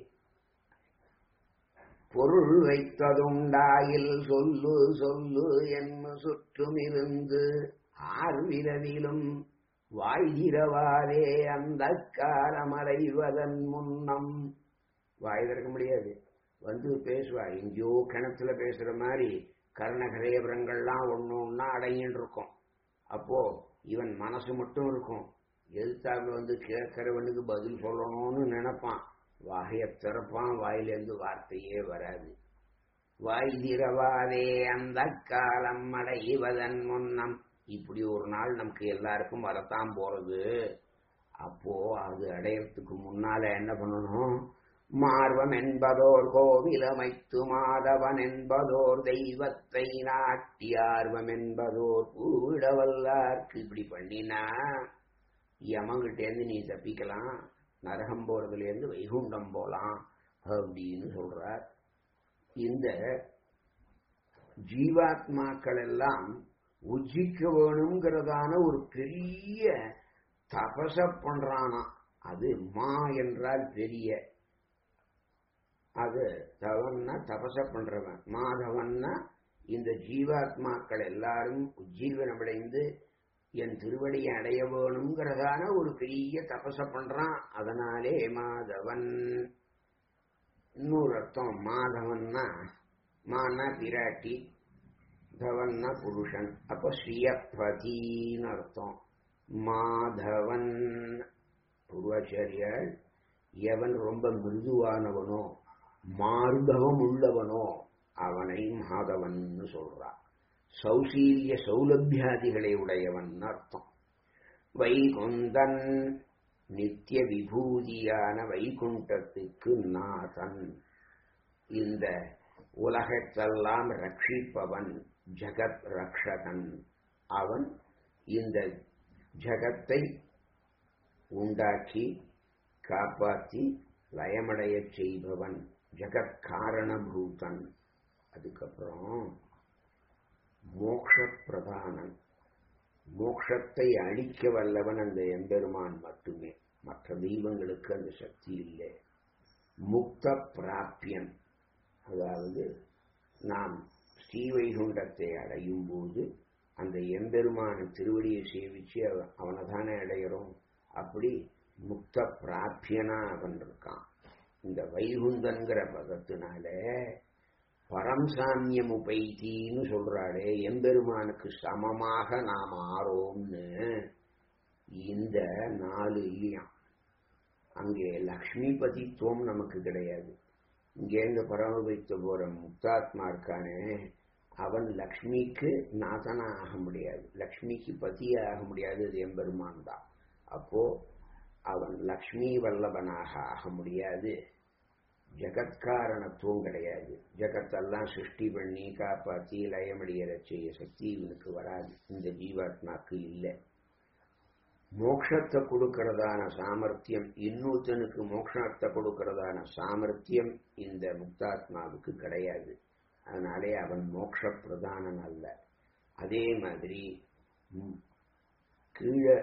பொருள் வைத்ததுண்டாயில் சொல்லு சொல்லு என்ன சுற்றும் இருந்து ஆர்விரவிலும் வாய்திரவாதே அந்த காலமறைவதன் முன்னம் வாய் திறக்க முடியாது வந்து பேசுவா எங்கேயோ கிணத்துல பேசுற மாதிரி கர்ணகரேபரங்கள்லாம் ஒன்று ஒன்றா அடங்கின்னு இருக்கும் அப்போ இவன் மனசு மட்டும் இருக்கும் எதிர்த்தாப்புல வந்து கேட்கறவனுக்கு பதில் சொல்லணும்னு நினைப்பான் வாயை திறப்பான் வாயிலேருந்து வார்த்தையே வராது வாய் திறவாதே அந்த காலம் அடைவதன் முன்னம் இப்படி ஒரு நாள் நமக்கு எல்லாருக்கும் வரத்தான் போறது அப்போ அது அடையறதுக்கு முன்னால என்ன பண்ணணும் மார்வம் என்பதோர் கோவில் அமைத்து மாதவன் என்பதோர் தெய்வத்தை நாட்டி ஆர்வம் என்பதோர் பூவிடவல்லார்க்கு இப்படி பண்ணினா யமங்கிட்டேருந்து நீ தப்பிக்கலாம் நரகம் போறதுல இருந்து வைகுண்டம் போலாம் அப்படின்னு சொல்றார் இந்த ஜீவாத்மாக்கள் எல்லாம் உஜ்ஜிக்க வேணுங்கிறதான ஒரு பெரிய தபச பண்றானா அது மா என்றால் பெரிய அது தவன்னா தபச பண்றவன் மாதவன்னா இந்த ஜீவாத்மாக்கள் எல்லாரும் உஜ்ஜீவனமடைந்து என் திருவடியை அடைய வேணுங்கிறதான ஒரு பெரிய தபச பண்றான் அதனாலே மாதவன் இன்னொரு அர்த்தம் மாதவன்னா மானா பிராட்டி தவன்னா புருஷன் அப்ப ஸ்ரீயபதின்னு அர்த்தம் மாதவன் பூர்வாச்சாரியால் எவன் ரொம்ப மிருதுவானவனோ மார்பவம் உள்ளவனோ அவனை மாதவன் சொல்றான் சௌசீல்ய சௌலபியாதிகளை உடையவன் அர்த்தம் வைகுந்தன் நித்திய விபூதியான வைகுண்டத்துக்கு நாதன் இந்த உலகத்தெல்லாம் ரட்சிப்பவன் ஜகத் ரக்ஷகன் அவன் இந்த ஜகத்தை உண்டாக்கி காப்பாற்றி லயமடையச் செய்பவன் ஜகத் காரணபூதன் அதுக்கப்புறம் மோக்ஷ பிரதானன் மோக்ஷத்தை அழிக்க வல்லவன் அந்த எம்பெருமான் மட்டுமே மற்ற தெய்வங்களுக்கு அந்த சக்தி இல்லை முக்த பிராப்பியன் அதாவது நாம் ஸ்ரீவைகுண்டத்தை அடையும் போது அந்த எம்பெருமான திருவடியை சேவிச்சு அவனை தானே அடையிறோம் அப்படி முக்த பிராப்பியனா அவன் இருக்கான் இந்த வைகுந்தன்கிற பதத்தினால பரம்சாமியம் உபைத்தின்னு சொல்றாளே எம்பெருமானுக்கு சமமாக நாம் ஆறோம்னு இந்த நாலு இல்லையாம் அங்கே லக்ஷ்மிபதித்துவம் நமக்கு கிடையாது இங்கேருந்து பரமபைத்து போற முக்தாத்மா இருக்கானே அவன் லக்ஷ்மிக்கு நாதனா ஆக முடியாது லக்ஷ்மிக்கு பதியா ஆக முடியாது அது எம்பெருமான் தான் அப்போ அவன் லக்ஷ்மி வல்லவனாக ஆக முடியாது ஜகத்காரணத்துவம் கிடையாது ஜகத்தெல்லாம் சிருஷ்டி பண்ணி காப்பாற்றி லயமடியற செய்ய சக்தி இவனுக்கு வராது இந்த ஜீவாத்மாக்கு இல்லை மோட்சத்தை கொடுக்கறதான சாமர்த்தியம் இன்னொருத்தனுக்கு மோட்சத்தை கொடுக்கறதான சாமர்த்தியம் இந்த முக்தாத்மாவுக்கு கிடையாது அதனாலே அவன் மோட்ச பிரதானன் அல்ல அதே மாதிரி கீழே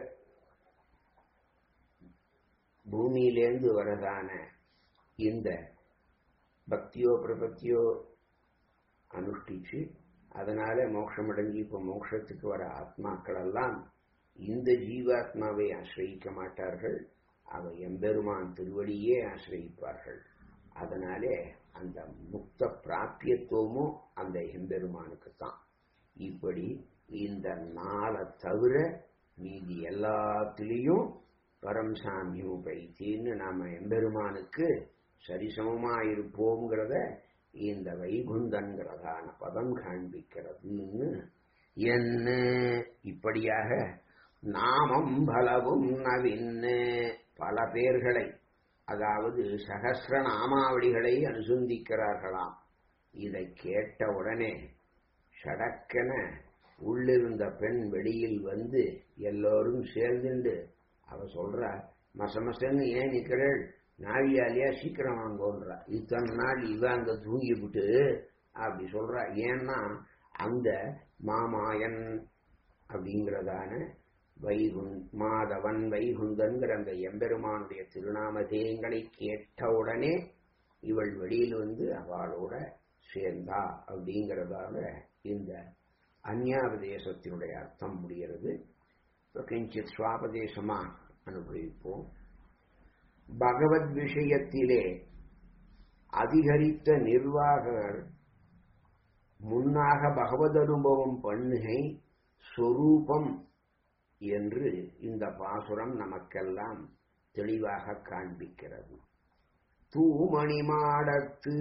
பூமியிலேருந்து வரதான இந்த பக்தியோ பிரபத்தியோ அனுஷ்டிச்சு அதனால மோட்சம் அடைஞ்சு இப்போ மோட்சத்துக்கு வர ஆத்மாக்கள் எல்லாம் இந்த ஜீவாத்மாவை ஆசிரியிக்க மாட்டார்கள் அவை எம்பெருமான் திருவடியே ஆசிரியிப்பார்கள் அதனாலே அந்த முக்த பிராப்பியத்துவமும் அந்த எம்பெருமானுக்கு தான் இப்படி இந்த நாளை தவிர மீதி எல்லாத்திலையும் பரம்சாமியம் பைத்தின்னு நாம எம்பெருமானுக்கு சரிசமமா இருப்போங்கிறத இந்த வைகுந்தன்கிறதான பதம் காண்பிக்கிறதுன்னு என்ன இப்படியாக நாமம் பலவும் நவின்னு பல பேர்களை அதாவது சகசிர நாமாவளிகளை அனுசந்திக்கிறார்களாம் இதை கேட்ட உடனே சடக்கென உள்ளிருந்த பெண் வெளியில் வந்து எல்லோரும் சேர்ந்துண்டு அவ சொல்ற மசமசன்னு ஏன் நிக்கிறள் நாழியாலியா சீக்கிரம் வாங்கோன்றா இத்தனை நாள் இவ அங்க தூங்கிவிட்டு அப்படி சொல்றா ஏன்னா அந்த மாமாயன் அப்படிங்கிறதான வைகுந் மாதவன் வைகுந்தன்கிற அந்த எம்பெருமானுடைய திருநாமதேயங்களை கேட்டவுடனே இவள் வெளியில் வந்து அவளோட சேர்ந்தா அப்படிங்கிறதாக இந்த அந்யாபதேசத்தினுடைய அர்த்தம் முடிகிறது கிஞ்சித் சுவாபதேசமா அனுபவிப்போம் பகவத் விஷயத்திலே அதிகரித்த நிர்வாகர் முன் நன்னாக பகவத் அனுபவம் பண்ணுகை சொரூபம் என்று இந்த பாசுரம் நமக்கெல்லாம் தெளிவாக காண்பிக்கிறது தூமணி மாடத்து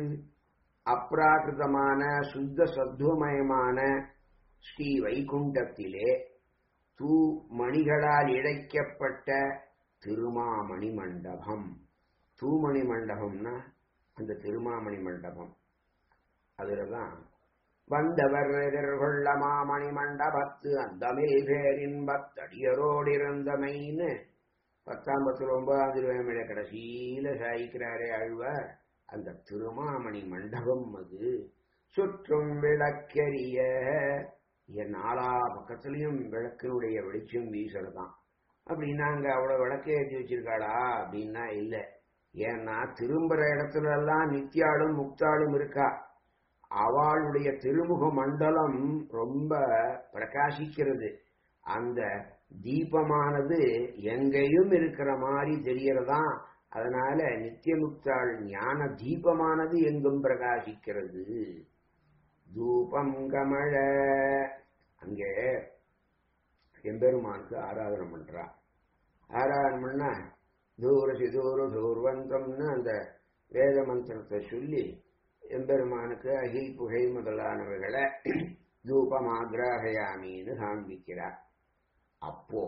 அப்ராகிருதமான சுத்த சத்துவமயமான ஸ்ரீ வைகுண்டத்திலே தூ மணிகளால் இழைக்கப்பட்ட திருமாமணி மண்டபம் தூமணி மண்டபம்னா அந்த திருமாமணி மண்டபம் அதுலதான் வந்தவர் எதிர்கொள்ள மாமணி மண்டபத்து அந்தமில் பேரின்பத்தடியரோடிருந்தமைன்னு பத்தாம் பத்து ஒன்பதாம் திருவேமையில கடைசியில சாய்க்கிறாரே ஆழ்வார் அந்த திருமாமணி மண்டபம் அது சுற்றும் விளக்கெரிய என் நாலா பக்கத்துலயும் விளக்கினுடைய வெளிச்சம் வீசறதான் அப்படின்னா அங்க அவ்வளவு விளக்கே ஏற்றி வச்சிருக்காளா அப்படின்னா இல்ல ஏன்னா திரும்புற இடத்துல எல்லாம் நித்தியாளும் முக்தாளும் இருக்கா அவளுடைய திருமுக மண்டலம் ரொம்ப பிரகாசிக்கிறது அந்த தீபமானது எங்கேயும் இருக்கிற மாதிரி தெரியறதா அதனால நித்தியமுக்தாள் ஞான தீபமானது எங்கும் பிரகாசிக்கிறது தூபம் கமழ அங்கே எம்பெருமானுக்கு ஆராதனை பண்றா ஆராதனை பண்ணா தூரசி தூர தூர்வந்தம்னு அந்த வேத மந்திரத்தை சொல்லி எம்பெருமானுக்கு அகி புகை முதலானவைகளை தூபமாகிராகயாமின்னு காண்பிக்கிறார் அப்போ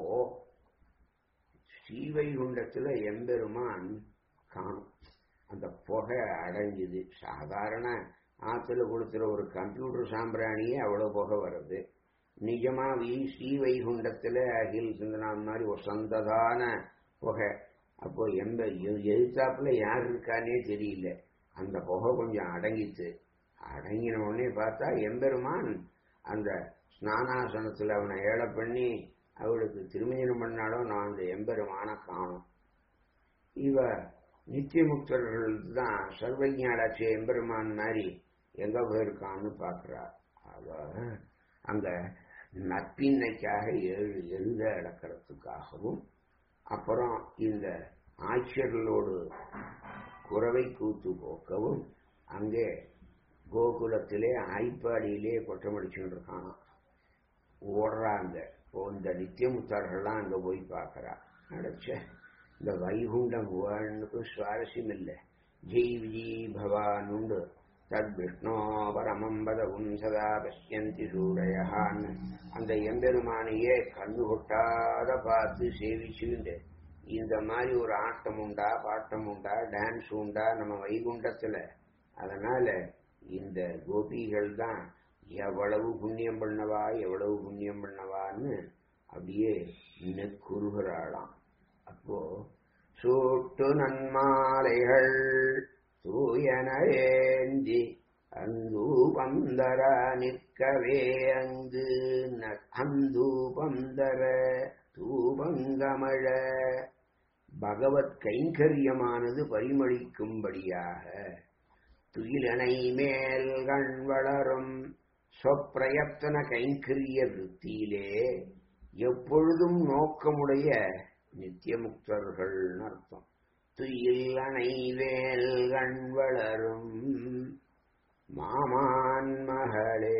ஸ்ரீவைகுண்டத்துல எம்பெருமான் காணும் அந்த புகை அடைஞ்சுது சாதாரண ஆத்துல கொடுத்துற ஒரு கம்ப்யூட்டர் சாம்பிராணியே அவ்வளவு புகை வருது நிஜமா வி ஸ்ரீவைகுண்டத்துல அகில் சிந்தனாம் மாதிரி ஒரு சந்ததான புகை அப்போ எந்த எதிர்த்தாப்புல யார் இருக்கானே தெரியல அந்த புகை கொஞ்சம் அடங்கித்து அடங்கின உடனே பார்த்தா எம்பெருமான் அந்த ஸ்நானாசனத்துல அவனை ஏழை பண்ணி அவளுக்கு திருமணம் பண்ணாலும் நான் அந்த எம்பெருமான காணும் இவ நித்தியமுக்தர்கள் தான் சர்வஞாடாட்சி எம்பெருமான் மாதிரி எங்க போயிருக்கான்னு பாக்குறா அவ அந்த நற்பின்னைக்காக எழு எழுத அடக்கிறதுக்காகவும் அப்புறம் இந்த ஆட்சியர்களோடு குறவை கூத்து போக்கவும் அங்கே கோகுலத்திலே ஆய்ப்பாடியிலே கொட்டமடிச்சுட்டு இருக்கான் ஓடுறாங்க இப்போ இந்த நித்தியமுத்தார்கள்லாம் அங்க போய் பார்க்கறா அடைச்ச இந்த வைகுண்டம் வாழ்னுக்கு சுவாரஸ்யம் இல்லை ஜெய் விஜய் பவானுண்டு தத் விஷ்ணோ பரமம் பதவும் சதா பஷ்யந்தி சூடயான்னு அந்த எம்பெருமானையே கண்ணு கொட்டாத பார்த்து சேவிச்சுண்டு இந்த மாதிரி ஒரு ஆட்டம் உண்டா பாட்டம் உண்டா டான்ஸ் உண்டா நம்ம வைகுண்டத்துல அதனால இந்த கோபிகள் தான் எவ்வளவு புண்ணியம் பண்ணவா எவ்வளவு புண்ணியம் பண்ணவான்னு அப்படியே நெக்குறுகிறாளாம் அப்போ சூட்டு நன்மாலைகள் தூயன ஏந்தி அந்தூபந்தர நிற்கவே அங்கு அந்தூபந்தர தூபங்கமழ பகவத் கைங்கரியமானது பரிமளிக்கும்படியாக துயிலனை மேல் கண் வளரும் சொப்பிரயத்தன கைங்கரிய விற்த்தியிலே எப்பொழுதும் நோக்கமுடைய நித்தியமுக்தர்கள் அர்த்தம் துயில் அணைவேல் கண் வளரும் மாமான் மகளே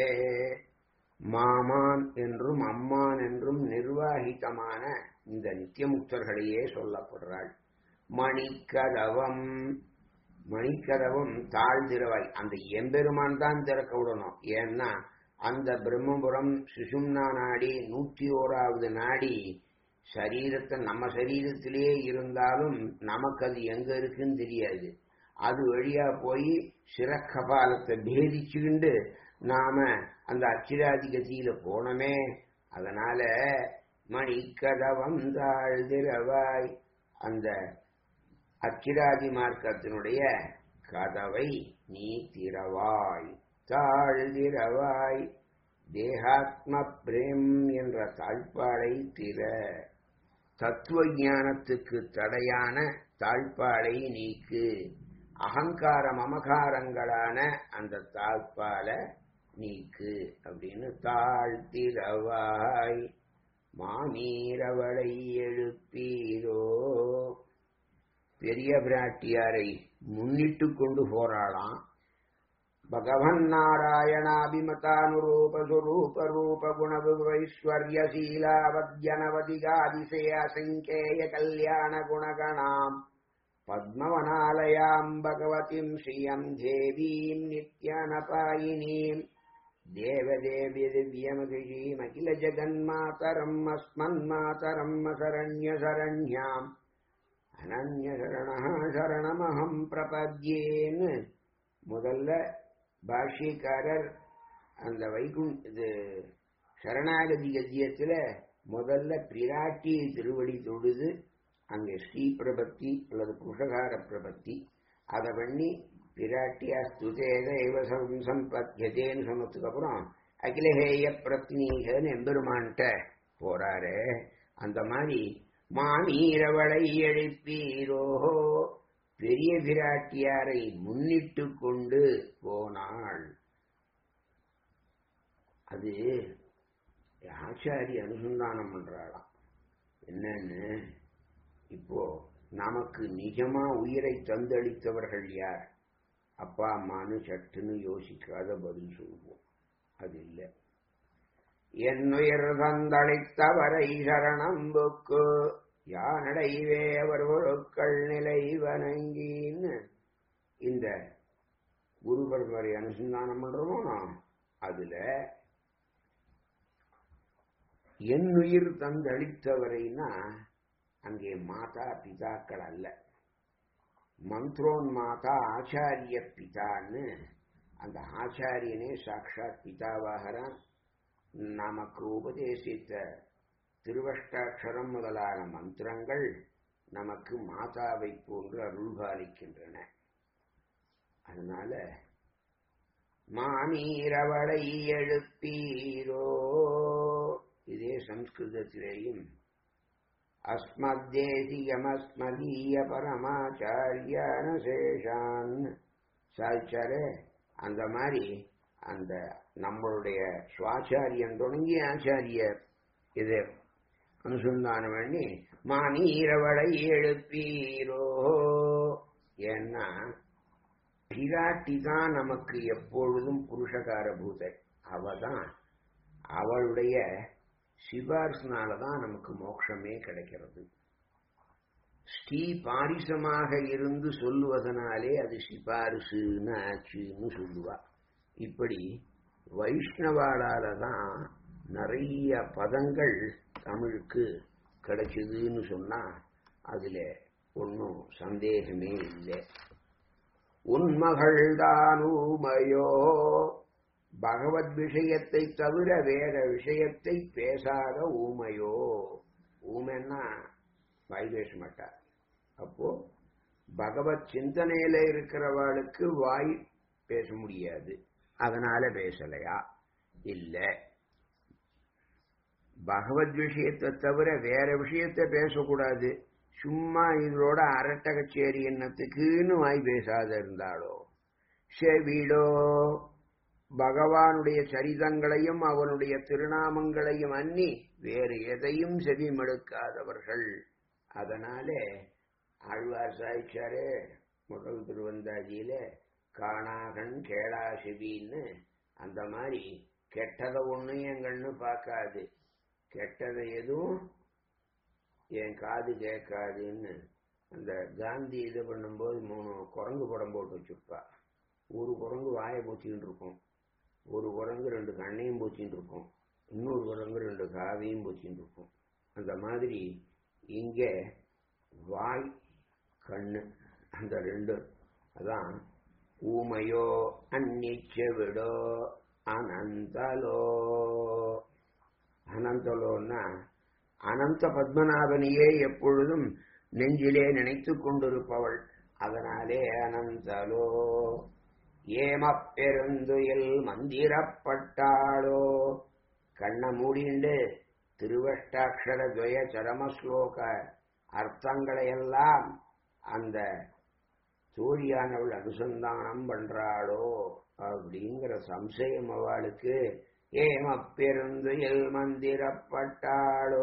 மாமான் என்றும் அம்மான் என்றும் நிர்வாகிதமான இந்த நித்தியமுக்தர்களையே சொல்லப்படுறாள் மணிக்கதவம் மணிக்கதவும் தாழ்திரவாய் அந்த எம்பெருமான் தான் திறக்க விடணும் ஏன்னா அந்த பிரம்மபுரம் சுஷும்னா நாடி நூற்றி ஓராவது நாடி சரீரத்தை நம்ம சரீரத்திலே இருந்தாலும் நமக்கு அது எங்க இருக்குன்னு தெரியாது அது வழியா போய் சிறக்கபாலத்தை பேதிச்சுக்கிண்டு நாம அந்த அச்சிராதி கதியில போனோமே அதனால மணிக்கதவம் தாழ்திரவாய் அந்த அச்சிராதி மார்க்கத்தினுடைய கதவை நீ திறவாய் தாழ்திரவாய் தேகாத்ம பிரேம் என்ற தாழ்பாடை திற தத்துவ ஞானத்துக்கு தடையான தாழ்பாடை நீக்கு அகங்கார மமகாரங்களான அந்த தாழ்பால நீக்கு அப்படின்னு தாழ்த்திரவாய் மாமீரவளை எழுப்பீரோ பெரிய பிராட்டியாரை முன்னிட்டு கொண்டு போறாளாம் भगवन्नारायणाभिमतानुरूपस्वरूपरूपगुणविवैश्वर्यशीलावद्यनवदिगादिशय कल्याणगुणगणाम् पद्मवनालयाम् भगवतीम् श्रियम् देवीम् नित्यानपायिनीम् देवदेव्य दिव्यमगिषीमखिलजगन्मातरम् अस्मन्मातरम् शरण्यशरण्याम् அனன்யசரணः சரணமகம் பிரபத்யேன்னு முதல்ல பாஷ்யக்காரர் அந்த வைகுண் இது சரணாகதி கத்தியத்துல முதல்ல பிராட்டி திருவடி தொழுது அங்கே ஸ்ரீ பிரபத்தி அல்லது புருஷகார பிரபத்தி அதை பண்ணி பிராட்டியா ஸ்துதேத இவ சம்பத்தியதேன்னு சொன்னதுக்கு அப்புறம் அகிலஹேய பிரத்னீகன்னு எம்பெருமான்கிட்ட போறாரு அந்த மாதிரி மாமீரவளை எழுப்பீரோ பெரிய பிராட்டியாரை முன்னிட்டு கொண்டு போனாள் அது ஆச்சாரி அனுசந்தானம் பண்றாளாம் என்னன்னு இப்போ நமக்கு நிஜமா உயிரை தந்தளித்தவர்கள் யார் அப்பா அம்மான்னு சட்டுன்னு யோசிக்காத பதில் சொல்வோம் அது இல்லை என்னுயிர் தந்தளித்தவரை சரணம்புக்கு யானடைவே அவர் ஒழுக்கள் நிலை வணங்கின்னு இந்த குரு பரம்பரை அனுசந்தானம் பண்றோமோ நாம் அதுல என்னுயிர் தந்தளித்தவரைனா அங்கே மாதா பிதாக்கள் அல்ல மந்த்ரோன் மாதா ஆச்சாரிய பிதான்னு அந்த ஆச்சாரியனே சாட்சாத் பிதாவாகிறான் நமக்கு உபதேசித்த திருவஷ்டாட்சரம் முதலான மந்திரங்கள் நமக்கு மாதாவை போன்று அருள்பாலிக்கின்றன அதனால மானீரவளை எழுப்பீரோ இதே சம்ஸ்கிருதத்திலேயும் அஸ்மத்தேசியமஸ்மதீய பரமாச்சாரியான சேஷான் சாய்ச்சாரே அந்த மாதிரி அந்த நம்மளுடைய சுவாச்சாரியன் தொடங்கி ஆச்சாரியர் இது அனுசந்தானம் பண்ணி மானீரவளை எழுப்பீரோ ஏன்னா பிராட்டி தான் நமக்கு எப்பொழுதும் புருஷகார பூதை அவ தான் அவளுடைய சிபாரிசுனால தான் நமக்கு மோட்சமே கிடைக்கிறது ஸ்ரீ பாரிசமாக இருந்து சொல்லுவதனாலே அது சிபாரிசுன்னு ஆச்சுன்னு சொல்லுவா இப்படி வைஷ்ணவாளால தான் நிறைய பதங்கள் தமிழுக்கு கிடைச்சதுன்னு சொன்னா அதுல ஒன்றும் சந்தேகமே இல்லை உன்மகள்தான் ஊமையோ பகவத் விஷயத்தை தவிர வேற விஷயத்தை பேசாத ஊமையோ ஊமைன்னா வாய் பேச மாட்டார் அப்போ பகவத் சிந்தனையில இருக்கிறவாளுக்கு வாய் பேச முடியாது அதனால பேசலையா இல்ல பகவத் விஷயத்தை தவிர வேற விஷயத்தை பேசக்கூடாது சும்மா இதோட அரட்ட கச்சேரி என்னத்துக்குன்னு வாய் பேசாத இருந்தாலோ செவிடோ பகவானுடைய சரிதங்களையும் அவனுடைய திருநாமங்களையும் அன்னி வேறு எதையும் செவிமடுக்காதவர்கள் அதனாலே ஆழ்வார் சாய்ச்சாரே முதல் திருவந்தாதியில காணாகன் கேளா செவின்னு அந்த மாதிரி கெட்டதை ஒன்றும் என் கண்ணு பார்க்காது கெட்டதை எதுவும் என் காது கேட்காதுன்னு அந்த காந்தி இது பண்ணும்போது மூணு குரங்கு படம் போட்டு வச்சிருப்பா ஒரு குரங்கு வாயை பூச்சின்னு இருக்கும் ஒரு குரங்கு ரெண்டு கண்ணையும் பூச்சின்னு இருக்கும் இன்னொரு குரங்கு ரெண்டு காவையும் பூச்சின்னு இருக்கும் அந்த மாதிரி இங்க வாய் கண்ணு அந்த ரெண்டு அதான் ஊமையோ அந்நிச்செவிடோ அனந்தலோ அனந்தலோன்னா அனந்த பத்மநாபனையே எப்பொழுதும் நெஞ்சிலே நினைத்துக் கொண்டிருப்பவள் அதனாலே அனந்தலோ ஏமப்பெருந்துயில் மந்திரப்பட்டாளோ கண்ண மூடிண்டு திருவஷ்டாட்சர துவய சரமஸ்லோக அர்த்தங்களையெல்லாம் அந்த தோழியானவள் அனுசந்தானம் பண்றாளோ அப்படிங்கிற சம்சயம் அவளுக்கு ஏமப்பெருந்துயில் மந்திரப்பட்டாளோ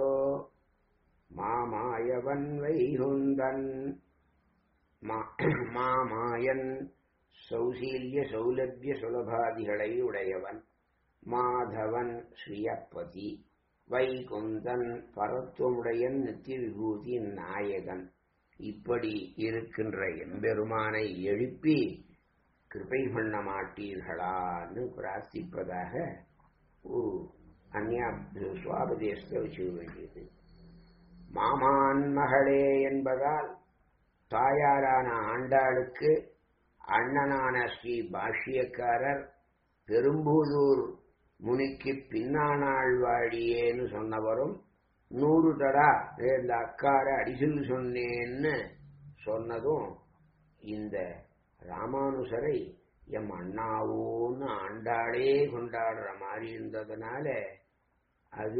மாமாயவன் வைகுந்தன் மாமாயன் சௌசீல்ய சௌலபிய சுலபாதிகளை உடையவன் மாதவன் ஸ்ரீயப்பதி வைகுந்தன் பரத்துவமுடையன் நித்திய விபூதி நாயகன் இப்படி இருக்கின்ற எம்பெருமானை எழுப்பி கிருபை பண்ண மாட்டீர்களான்னு பிரார்த்திப்பதாக ஒரு அந்நியா சுவாபதேசத்தை வச்சுக்க வேண்டியது மாமான் மகளே என்பதால் தாயாரான ஆண்டாளுக்கு அண்ணனான ஸ்ரீ பாஷ்யக்காரர் பெரும்பூதூர் முனிக்கு பின்னானாள் வாழியேன்னு சொன்னவரும் நூறு தடா இந்த அக்கார அடிசில் சொன்னேன்னு சொன்னதும் இந்த ராமானுசரை எம் அண்ணாவோன்னு ஆண்டாளே கொண்டாடுற மாதிரி இருந்ததுனால அது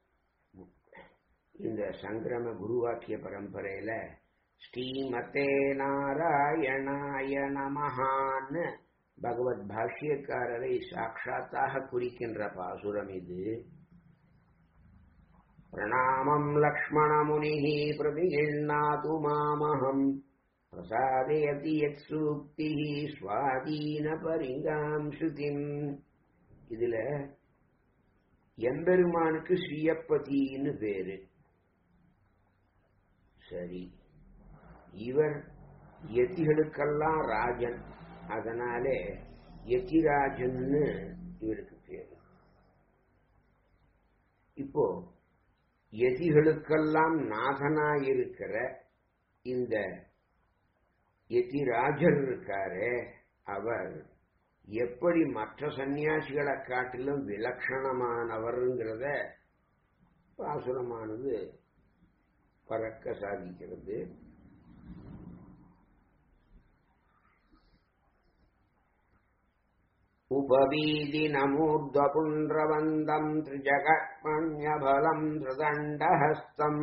இந்த சங்கிரம குருவாக்கிய பரம்பரையில ஸ்ரீமதே நாராயணாய நமஹான்னு பகவத் பாஷ்யக்காரரை சாட்சாத்தாக குறிக்கின்ற பாசுரம் இது பிரணாமம் லக்ஷ்மணமுனிः பிரதிகிண்ணாது மாமகம் பிரசாதயதி யத் சூக்திः ஸ்வாதீன பரிங்காம் ஸ்ருதிம் இதுல எம்பெருமானுக்கு ஸ்ரீயப்பதின்னு பேரு சரி இவர் யதிகளுக்கெல்லாம் ராஜன் அதனாலே யதிராஜன்னு இவருக்கு பேரு இப்போ யதிகளுக்கெல்லாம் நாதனாயிருக்கிற இந்த யதிராஜர் இருக்காரே அவர் எப்படி மற்ற சன்னியாசிகளை காட்டிலும் விலட்சணமானவர்ங்கிறத பாசுரமானது பறக்க சாதிக்கிறது उपवीदिनमूर्ध्वपुण्ड्रवन्दम् त्रिजगत्मण्यबलम् त्रिदण्डहस्तम्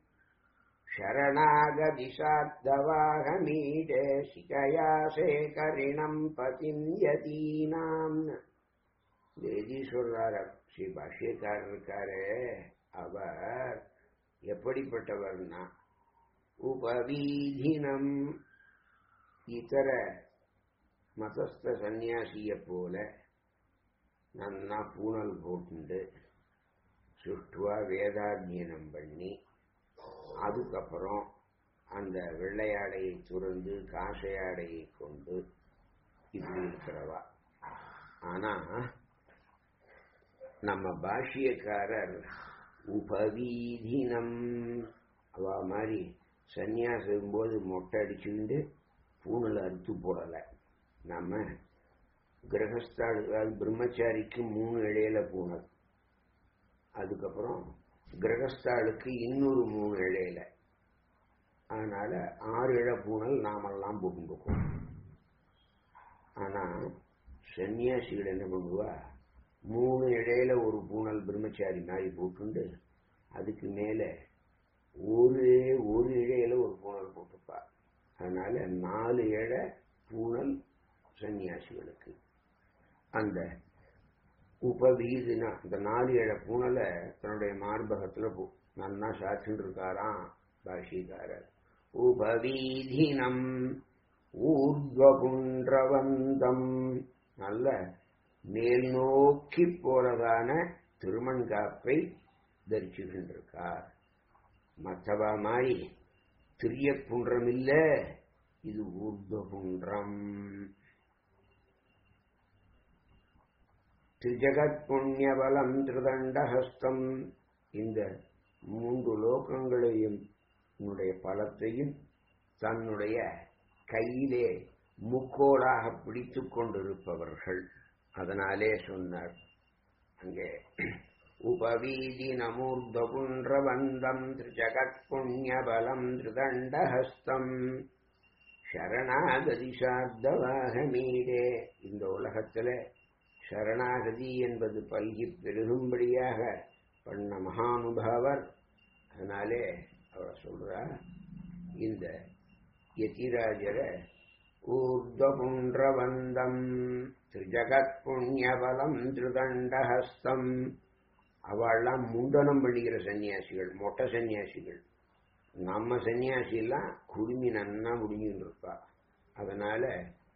शरणागदिशाब्दवाहमीडे शिकया शेखरिणम् பதிம் யதீனாம் எழுதி சொல்றார் ஸ்ரீ பாஷ்யக்காரர் இருக்காரு அவர் எப்படிப்பட்டவர்னா உபவீதினம் இதர மதஸ்த சந்நியாசிய போல நன்னா பூனல் போட்டுண்டு சுற்றுவா வேதாத்தியனம் பண்ணி அதுக்கப்புறம் அந்த வெள்ளையாடையை துறந்து காசையாடையை கொண்டு இப்படி இருக்கிறவா ஆனா நம்ம பாஷ்யக்காரர் உபவீதினம் அவ மாதிரி சன்னியாசம் போது மொட்டை அடிச்சுண்டு பூனல் அறுத்து போடலை நம்ம கிரகஸ்தாடு பிரம்மச்சாரிக்கு மூணு இழையில பூனல் அதுக்கப்புறம் கிரகஸ்தாளுக்கு இன்னொரு மூணு இழையில அதனால ஆறு இழ பூனல் நாமெல்லாம் போட்டுருக்கோம் ஆனா சன்னியாசிகள் என்ன பண்ணுவா மூணு இடையில ஒரு பூனல் பிரம்மச்சாரி மாதிரி போட்டுண்டு அதுக்கு மேல ஒரு ஒரு இழையில ஒரு பூனல் போட்டுப்பா அதனால நாலு இழை பூனல் சன்னியாசிகளுக்கு அந்த உபவீதுனா இந்த நாலு இழ பூனலை தன்னுடைய மார்பகத்துல நன்னா சாச்சுட்டு இருக்காராம் பாஷிகாரர் உபவீதினம் ஊர்வகுன்றவந்தம் நல்ல மேல் நோக்கி போறதான திருமண்காப்பை தரிச்சுகின்றிருக்கார் மற்றவா மாதிரி திரிய புன்றம் இல்ல இது ஊர்வகுன்றம் திரிஜகத் புண்ணியபலம் திருதண்டஹஸ்தம் இந்த மூன்று லோகங்களையும் உன்னுடைய பலத்தையும் தன்னுடைய கையிலே முக்கோடாக பிடித்து கொண்டிருப்பவர்கள் அதனாலே சொன்னார் அங்கே உபவீதி நமூர்தபுன்றவந்தம் திரிஜகத் புண்ணியபலம் திருதண்டஹஸ்தம் சரணாகதி சார்த்தவாக மீடே இந்த உலகத்துல சரணாகதி என்பது பல்கி பெருகும்படியாக பண்ண மகானுபாவர் அதனாலே அவர் சொல்றார் இந்த யதிராஜர ஊர்தபுன்றவந்தம் திருஜகத் புண்ணியபலம் திருதண்டஹஸ்தம் அவள்லாம் முண்டனம் பண்ணிக்கிற சன்னியாசிகள் மொட்டை சன்னியாசிகள் நம்ம சன்னியாசி எல்லாம் குடுமி நன்னா முடிஞ்சுன்னு இருப்பா அதனால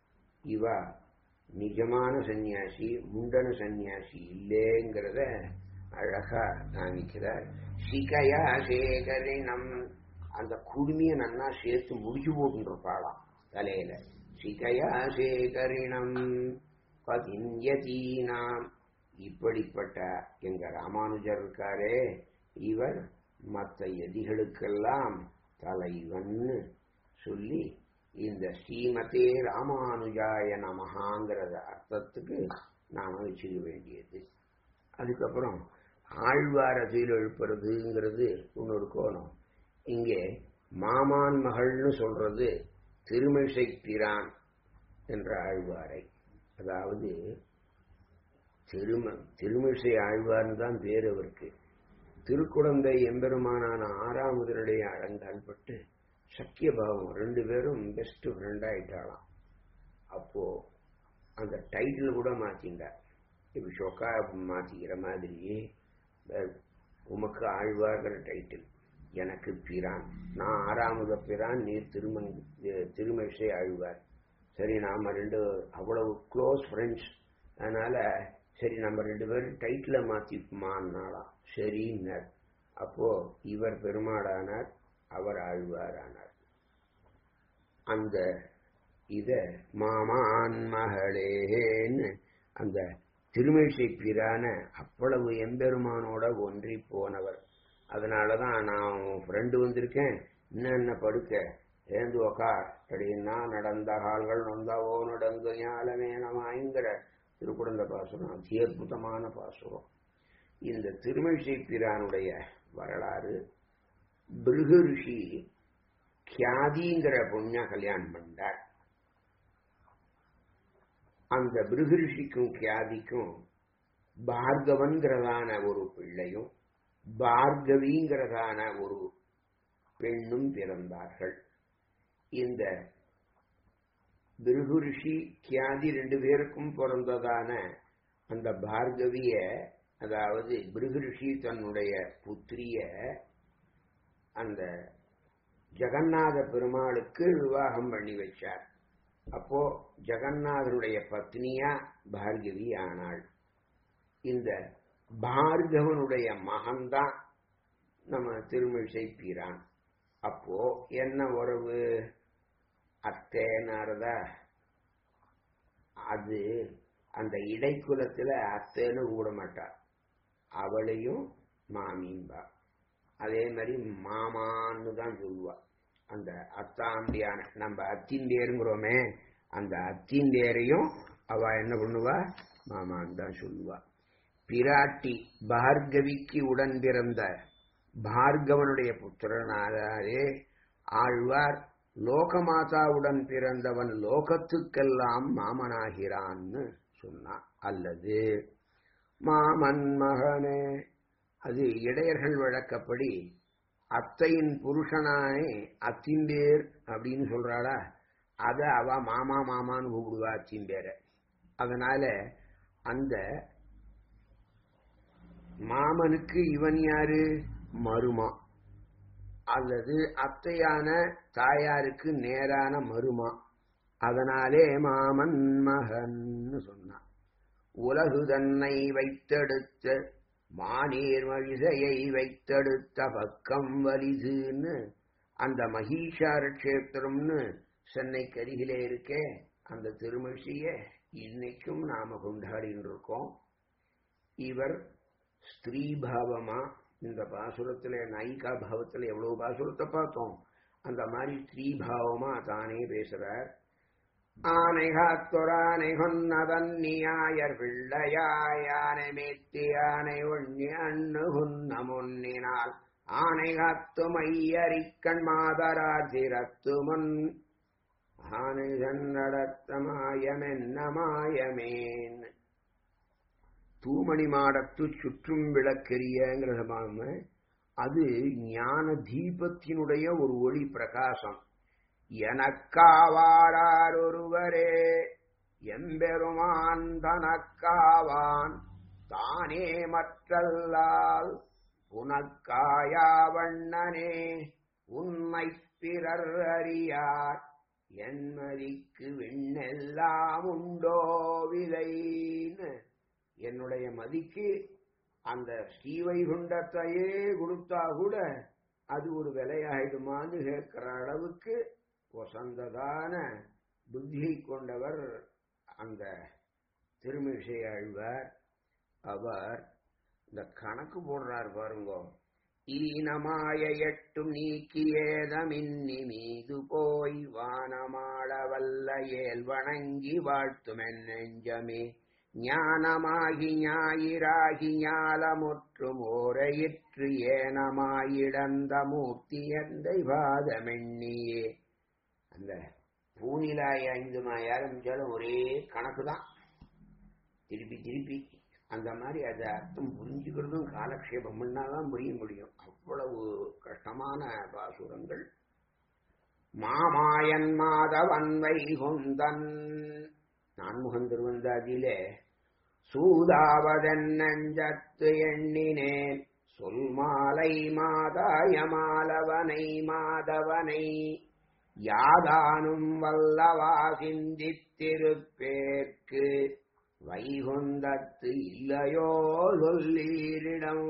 இவ நிஜமான சந்நியாசி முண்டன சந்நியாசி இல்லேங்கிறத அழகா காமிக்கிறார் சிகையா சேகரினம் அந்த குடுமிய நன்னா சேர்த்து முடிச்சு போட்டுருப்பாளாம் தலையில சிகையா சேகரினம் பதின்யதீனாம் இப்படிப்பட்ட எங்க ராமானுஜர் இருக்காரே இவர் மற்ற எதிகளுக்கெல்லாம் தலைவன்னு சொல்லி இந்த ஸ்ரீமதே ராமானுஜாய நமகாங்கிறத அர்த்தத்துக்கு நாம வச்சுக்க வேண்டியது அதுக்கப்புறம் ஆழ்வார சீல் எழுப்புறதுங்கிறது இன்னொரு கோணம் இங்கே மாமான் மகள்னு சொல்றது திருமிசை பிரான் என்ற ஆழ்வாரை அதாவது திரும திருமிசை ஆழ்வார்னு தான் பேர் அவருக்கு திருக்குழந்தை எம்பெருமானான ஆறாமுதனுடைய அழங்கால் பட்டு சக்கியபாவம் ரெண்டு பேரும் பெஸ்ட் ஃப்ரெண்ட் ஆயிட்டாளாம் அப்போ அந்த டைட்டில் கூட மாத்திண்டார் இப்ப ஷொக்கா மாத்திக்கிற மாதிரி அஹ், உமக்கு ஆழ்வார்கிற டைட்டில் எனக்கு பிரான் நான் ஆறாமுத பிரான் நீர் திருமங் திருமேஷை ஆழ்வார் சரி நாம ரெண்டு அவ்வளவு க்ளோஸ் ஃப்ரெண்ட்ஸ் அதனால சரி நம்ம ரெண்டு பேரும் டைட்டில மாத்திப்போமான்னாலாம் சரின்னார் அப்போ இவர் பெருமாளானார் அவர் ஆழ்வாரானார் அந்த இத மாமான் மகளேன்னு அந்த திருமேசை பிரான அவ்வளவு எம்பெருமானோட ஒன்றி போனவர் அதனாலதான் நான் உன் ஃப்ரெண்டு வந்திருக்கேன் இன்னும் என்ன படுக்க ஏந்து உக்கார் அப்படின்னா நடந்த கால்கள் நொந்தாவோ நடந்து ஞாலமே நமாய்ங்கிற திருக்குடந்த பாசுரம் அதி அற்புதமான பாசுரம் இந்த திருமழிசை பிரானுடைய வரலாறு பிருகு ரிஷி கியாதிங்கிற பொண்ண கல்யாணம் பண்ணார் அந்த பிருகு ரிஷிக்கும் கியாதிக்கும் பார்கவன்கிறதான ஒரு பிள்ளையும் பார்கவிங்கிறதான ஒரு பெண்ணும் பிறந்தார்கள் இந்த பிருகு ரிஷி கியாதி ரெண்டு பேருக்கும் பிறந்ததான அந்த பார்கவிய அதாவது பிருகு ரிஷி தன்னுடைய புத்திரிய அந்த ஜெகநாத பெருமாளுக்கு விவாகம் பண்ணி வச்சார் அப்போ ஜெகநாதருடைய பத்னியா பார்கவி ஆனாள் இந்த பார்கவனுடைய மகன்தான் நம்ம திருமிழிசை பீரான் அப்போ என்ன உறவு அத்தேனாரதா அது அந்த இடைக்குலத்துல அத்தைன்னு கூட மாட்டா அவளையும் மாமின்பா அதே மாதிரி மாமான்னு தான் சொல்லுவா அந்த அத்தாம்பியான நம்ம அத்திந்தேருங்கிறோமே அந்த அத்திந்தேரையும் அவ என்ன பண்ணுவா மாமான்னு தான் சொல்லுவா பிராட்டி பார்கவிக்கு உடன் பிறந்த பார்கவனுடைய புத்திரனாலே ஆழ்வார் லோகமாதாவுடன் பிறந்தவன் லோகத்துக்கெல்லாம் மாமனாகிறான்னு சொன்னான் அல்லது மாமன் மகனே அது இடையர்கள் வழக்கப்படி அத்தையின் புருஷனானே அத்திம்பேர் அப்படின்னு சொல்றாளா அத அவ மாமா மாமான்னு கூப்பிடுவா அத்திம்பேர அதனால அந்த மாமனுக்கு இவன் யாரு மருமா அல்லது அத்தையான தாயாருக்கு நேரான மருமா அதனாலே மாமன் மகன்னு சொன்னான் உலகு தன்னை வைத்தெடுத்த மானீர் மழிசையை வைத்தெடுத்த பக்கம் வலிதுன்னு அந்த மகிஷார கஷேத்திரம்னு சென்னைக்கு அருகிலே இருக்கே அந்த திருமழிசைய இன்னைக்கும் நாம கொண்டாடின்னு இருக்கோம் இவர் ஸ்திரீபாவமா இந்த பாசுரத்துல நைகா பாவத்துல எவ்வளவு பாசுரத்தை பார்த்தோம் அந்த மாதிரி ஸ்திரீபாவமா தானே பேசுறார் ஆனைகாத்தொரானை கொன்னதன்னியாயர் பிள்ளையாயானை மேத்தி ஆனை ஒண்ணி அண்ணு குன்ன முன்னினால் ஆனை காத்து மையரிக்கண் மாதராஜிரத்து முன் ஆனை நடத்த மாயமென்ன மாயமேன் தூமணி மாடத்து சுற்றும் விளக்கெரியங்கிறத அது ஞான தீபத்தினுடைய ஒரு ஒளி பிரகாசம் எனக்காவாரார் ஒருவரே எம்பெருமான் தனக்காவான் தானே மற்றல்லால் உனக்காயா வண்ணனே உன்னை பிறர் அறியார் என்மதிக்கு விண்ணெல்லாம் உண்டோ விலைன்னு என்னுடைய மதிக்கு அந்த ஸ்ரீவைகுண்டத்தையே கொடுத்தா கூட அது ஒரு விலையாயிடுமான்னு கேட்கிற அளவுக்கு வசந்ததான புத்தியை கொண்டவர் அந்த திருமிசை ஆழ்வார் அவர் இந்த கணக்கு போடுறார் பாருங்க ஈனமாய எட்டும் நீக்கியேதமின்னி மீது போய் வானமாள வல்ல ஏல் வணங்கி வாழ்த்துமென் நெஞ்சமே ஞானமாகி ஞாயிறாகி ஞாலமுற்றும் ஓரையிற்று ஏனமாயிடந்த மூர்த்தி எந்தை பாதமெண்ணியே அந்த பூனிலாய் ஐந்து மாய் ஆரம்பிச்சாலும் ஒரே கணக்கு தான் திருப்பி திருப்பி அந்த மாதிரி அதை அர்த்தம் புரிஞ்சுக்கிறதும் காலக்ஷேபம் பண்ணாதான் புரிய முடியும் அவ்வளவு கஷ்டமான பாசுரங்கள் மாமாயன் மாதவன் வைகுந்தன் நான்முகன் திருவந்தாதியிலே சூதாவதன் நஞ்சத்து எண்ணினேன் சொல் மாலை மாதாய மாலவனை மாதவனை யாதானும் வல்லவா சிந்தித்திருப்பேற்கு வைகுந்தத்து இல்லையோ சொல்லீரிடம்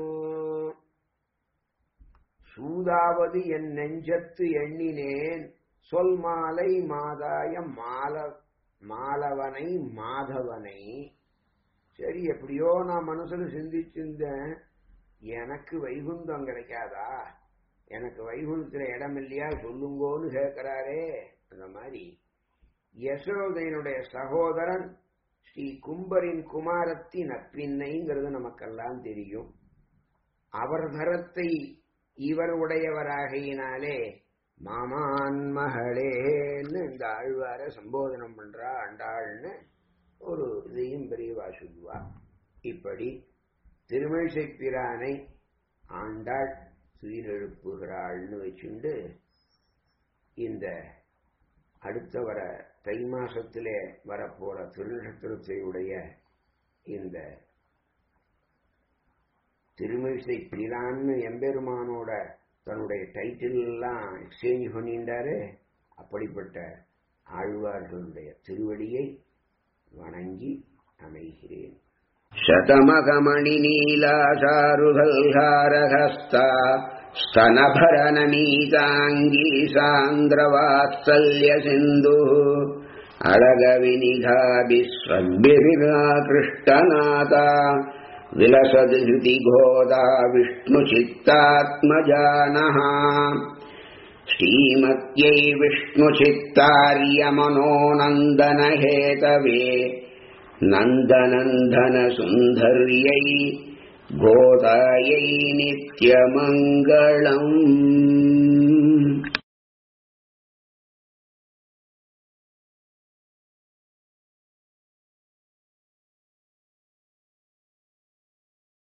சூதாவது என் நெஞ்சத்து எண்ணினேன் சொல் மாலை மாதாய மால மாலவனை மாதவனை சரி எப்படியோ நான் மனசுல சிந்திச்சிருந்தேன் எனக்கு வைகுந்தம் கிடைக்காதா எனக்கு வைகுந்தத்துல இடம் இல்லையா சொல்லுங்கோன்னு கேட்கிறாரே அந்த மாதிரி யசோதையனுடைய சகோதரன் ஸ்ரீ கும்பரின் குமாரத்தின் அப்பின்னைங்கிறது நமக்கெல்லாம் தெரியும் அவர் தரத்தை இவர் உடையவராகையினாலே மாமான் மகளேன்னு இந்த ஆழ்வார சம்போதனம் பண்றா அண்டாள்னு ஒரு இதையும் பெரியவா சொல்லுவா இப்படி திருமிழிசை பிரானை ஆண்டாள் துயிலெழுப்புகிறாள்னு வச்சுண்டு இந்த அடுத்த வர தை மாசத்திலே வரப்போற திருநட்சத்திரத்தையுடைய இந்த திருமிழிசை பிரான்னு எம்பெருமானோட தன்னுடைய டைட்டில் எல்லாம் எக்ஸ்சேஞ்ச் பண்ணிட்டாரு அப்படிப்பட்ட ஆழ்வார்களுடைய திருவடியை வணங்கி அமைகிறேன் शतमकमणिनीलाचारुभल्हारहस्ता स्तनभरनमीताङ्गी सान्द्रवात्सल्यसिन्धुः अळगविनिघाभिस्वद्भिराकृष्टनाथा विलसद् हृतिघोदा विष्णुचित्तात्मजानः श्रीमत्यै विष्णुचित्तार्यमनोनन्दनहेतवे नन्दनन्दनसुन्दर्यै गोदायै नित्यमङ्गलम्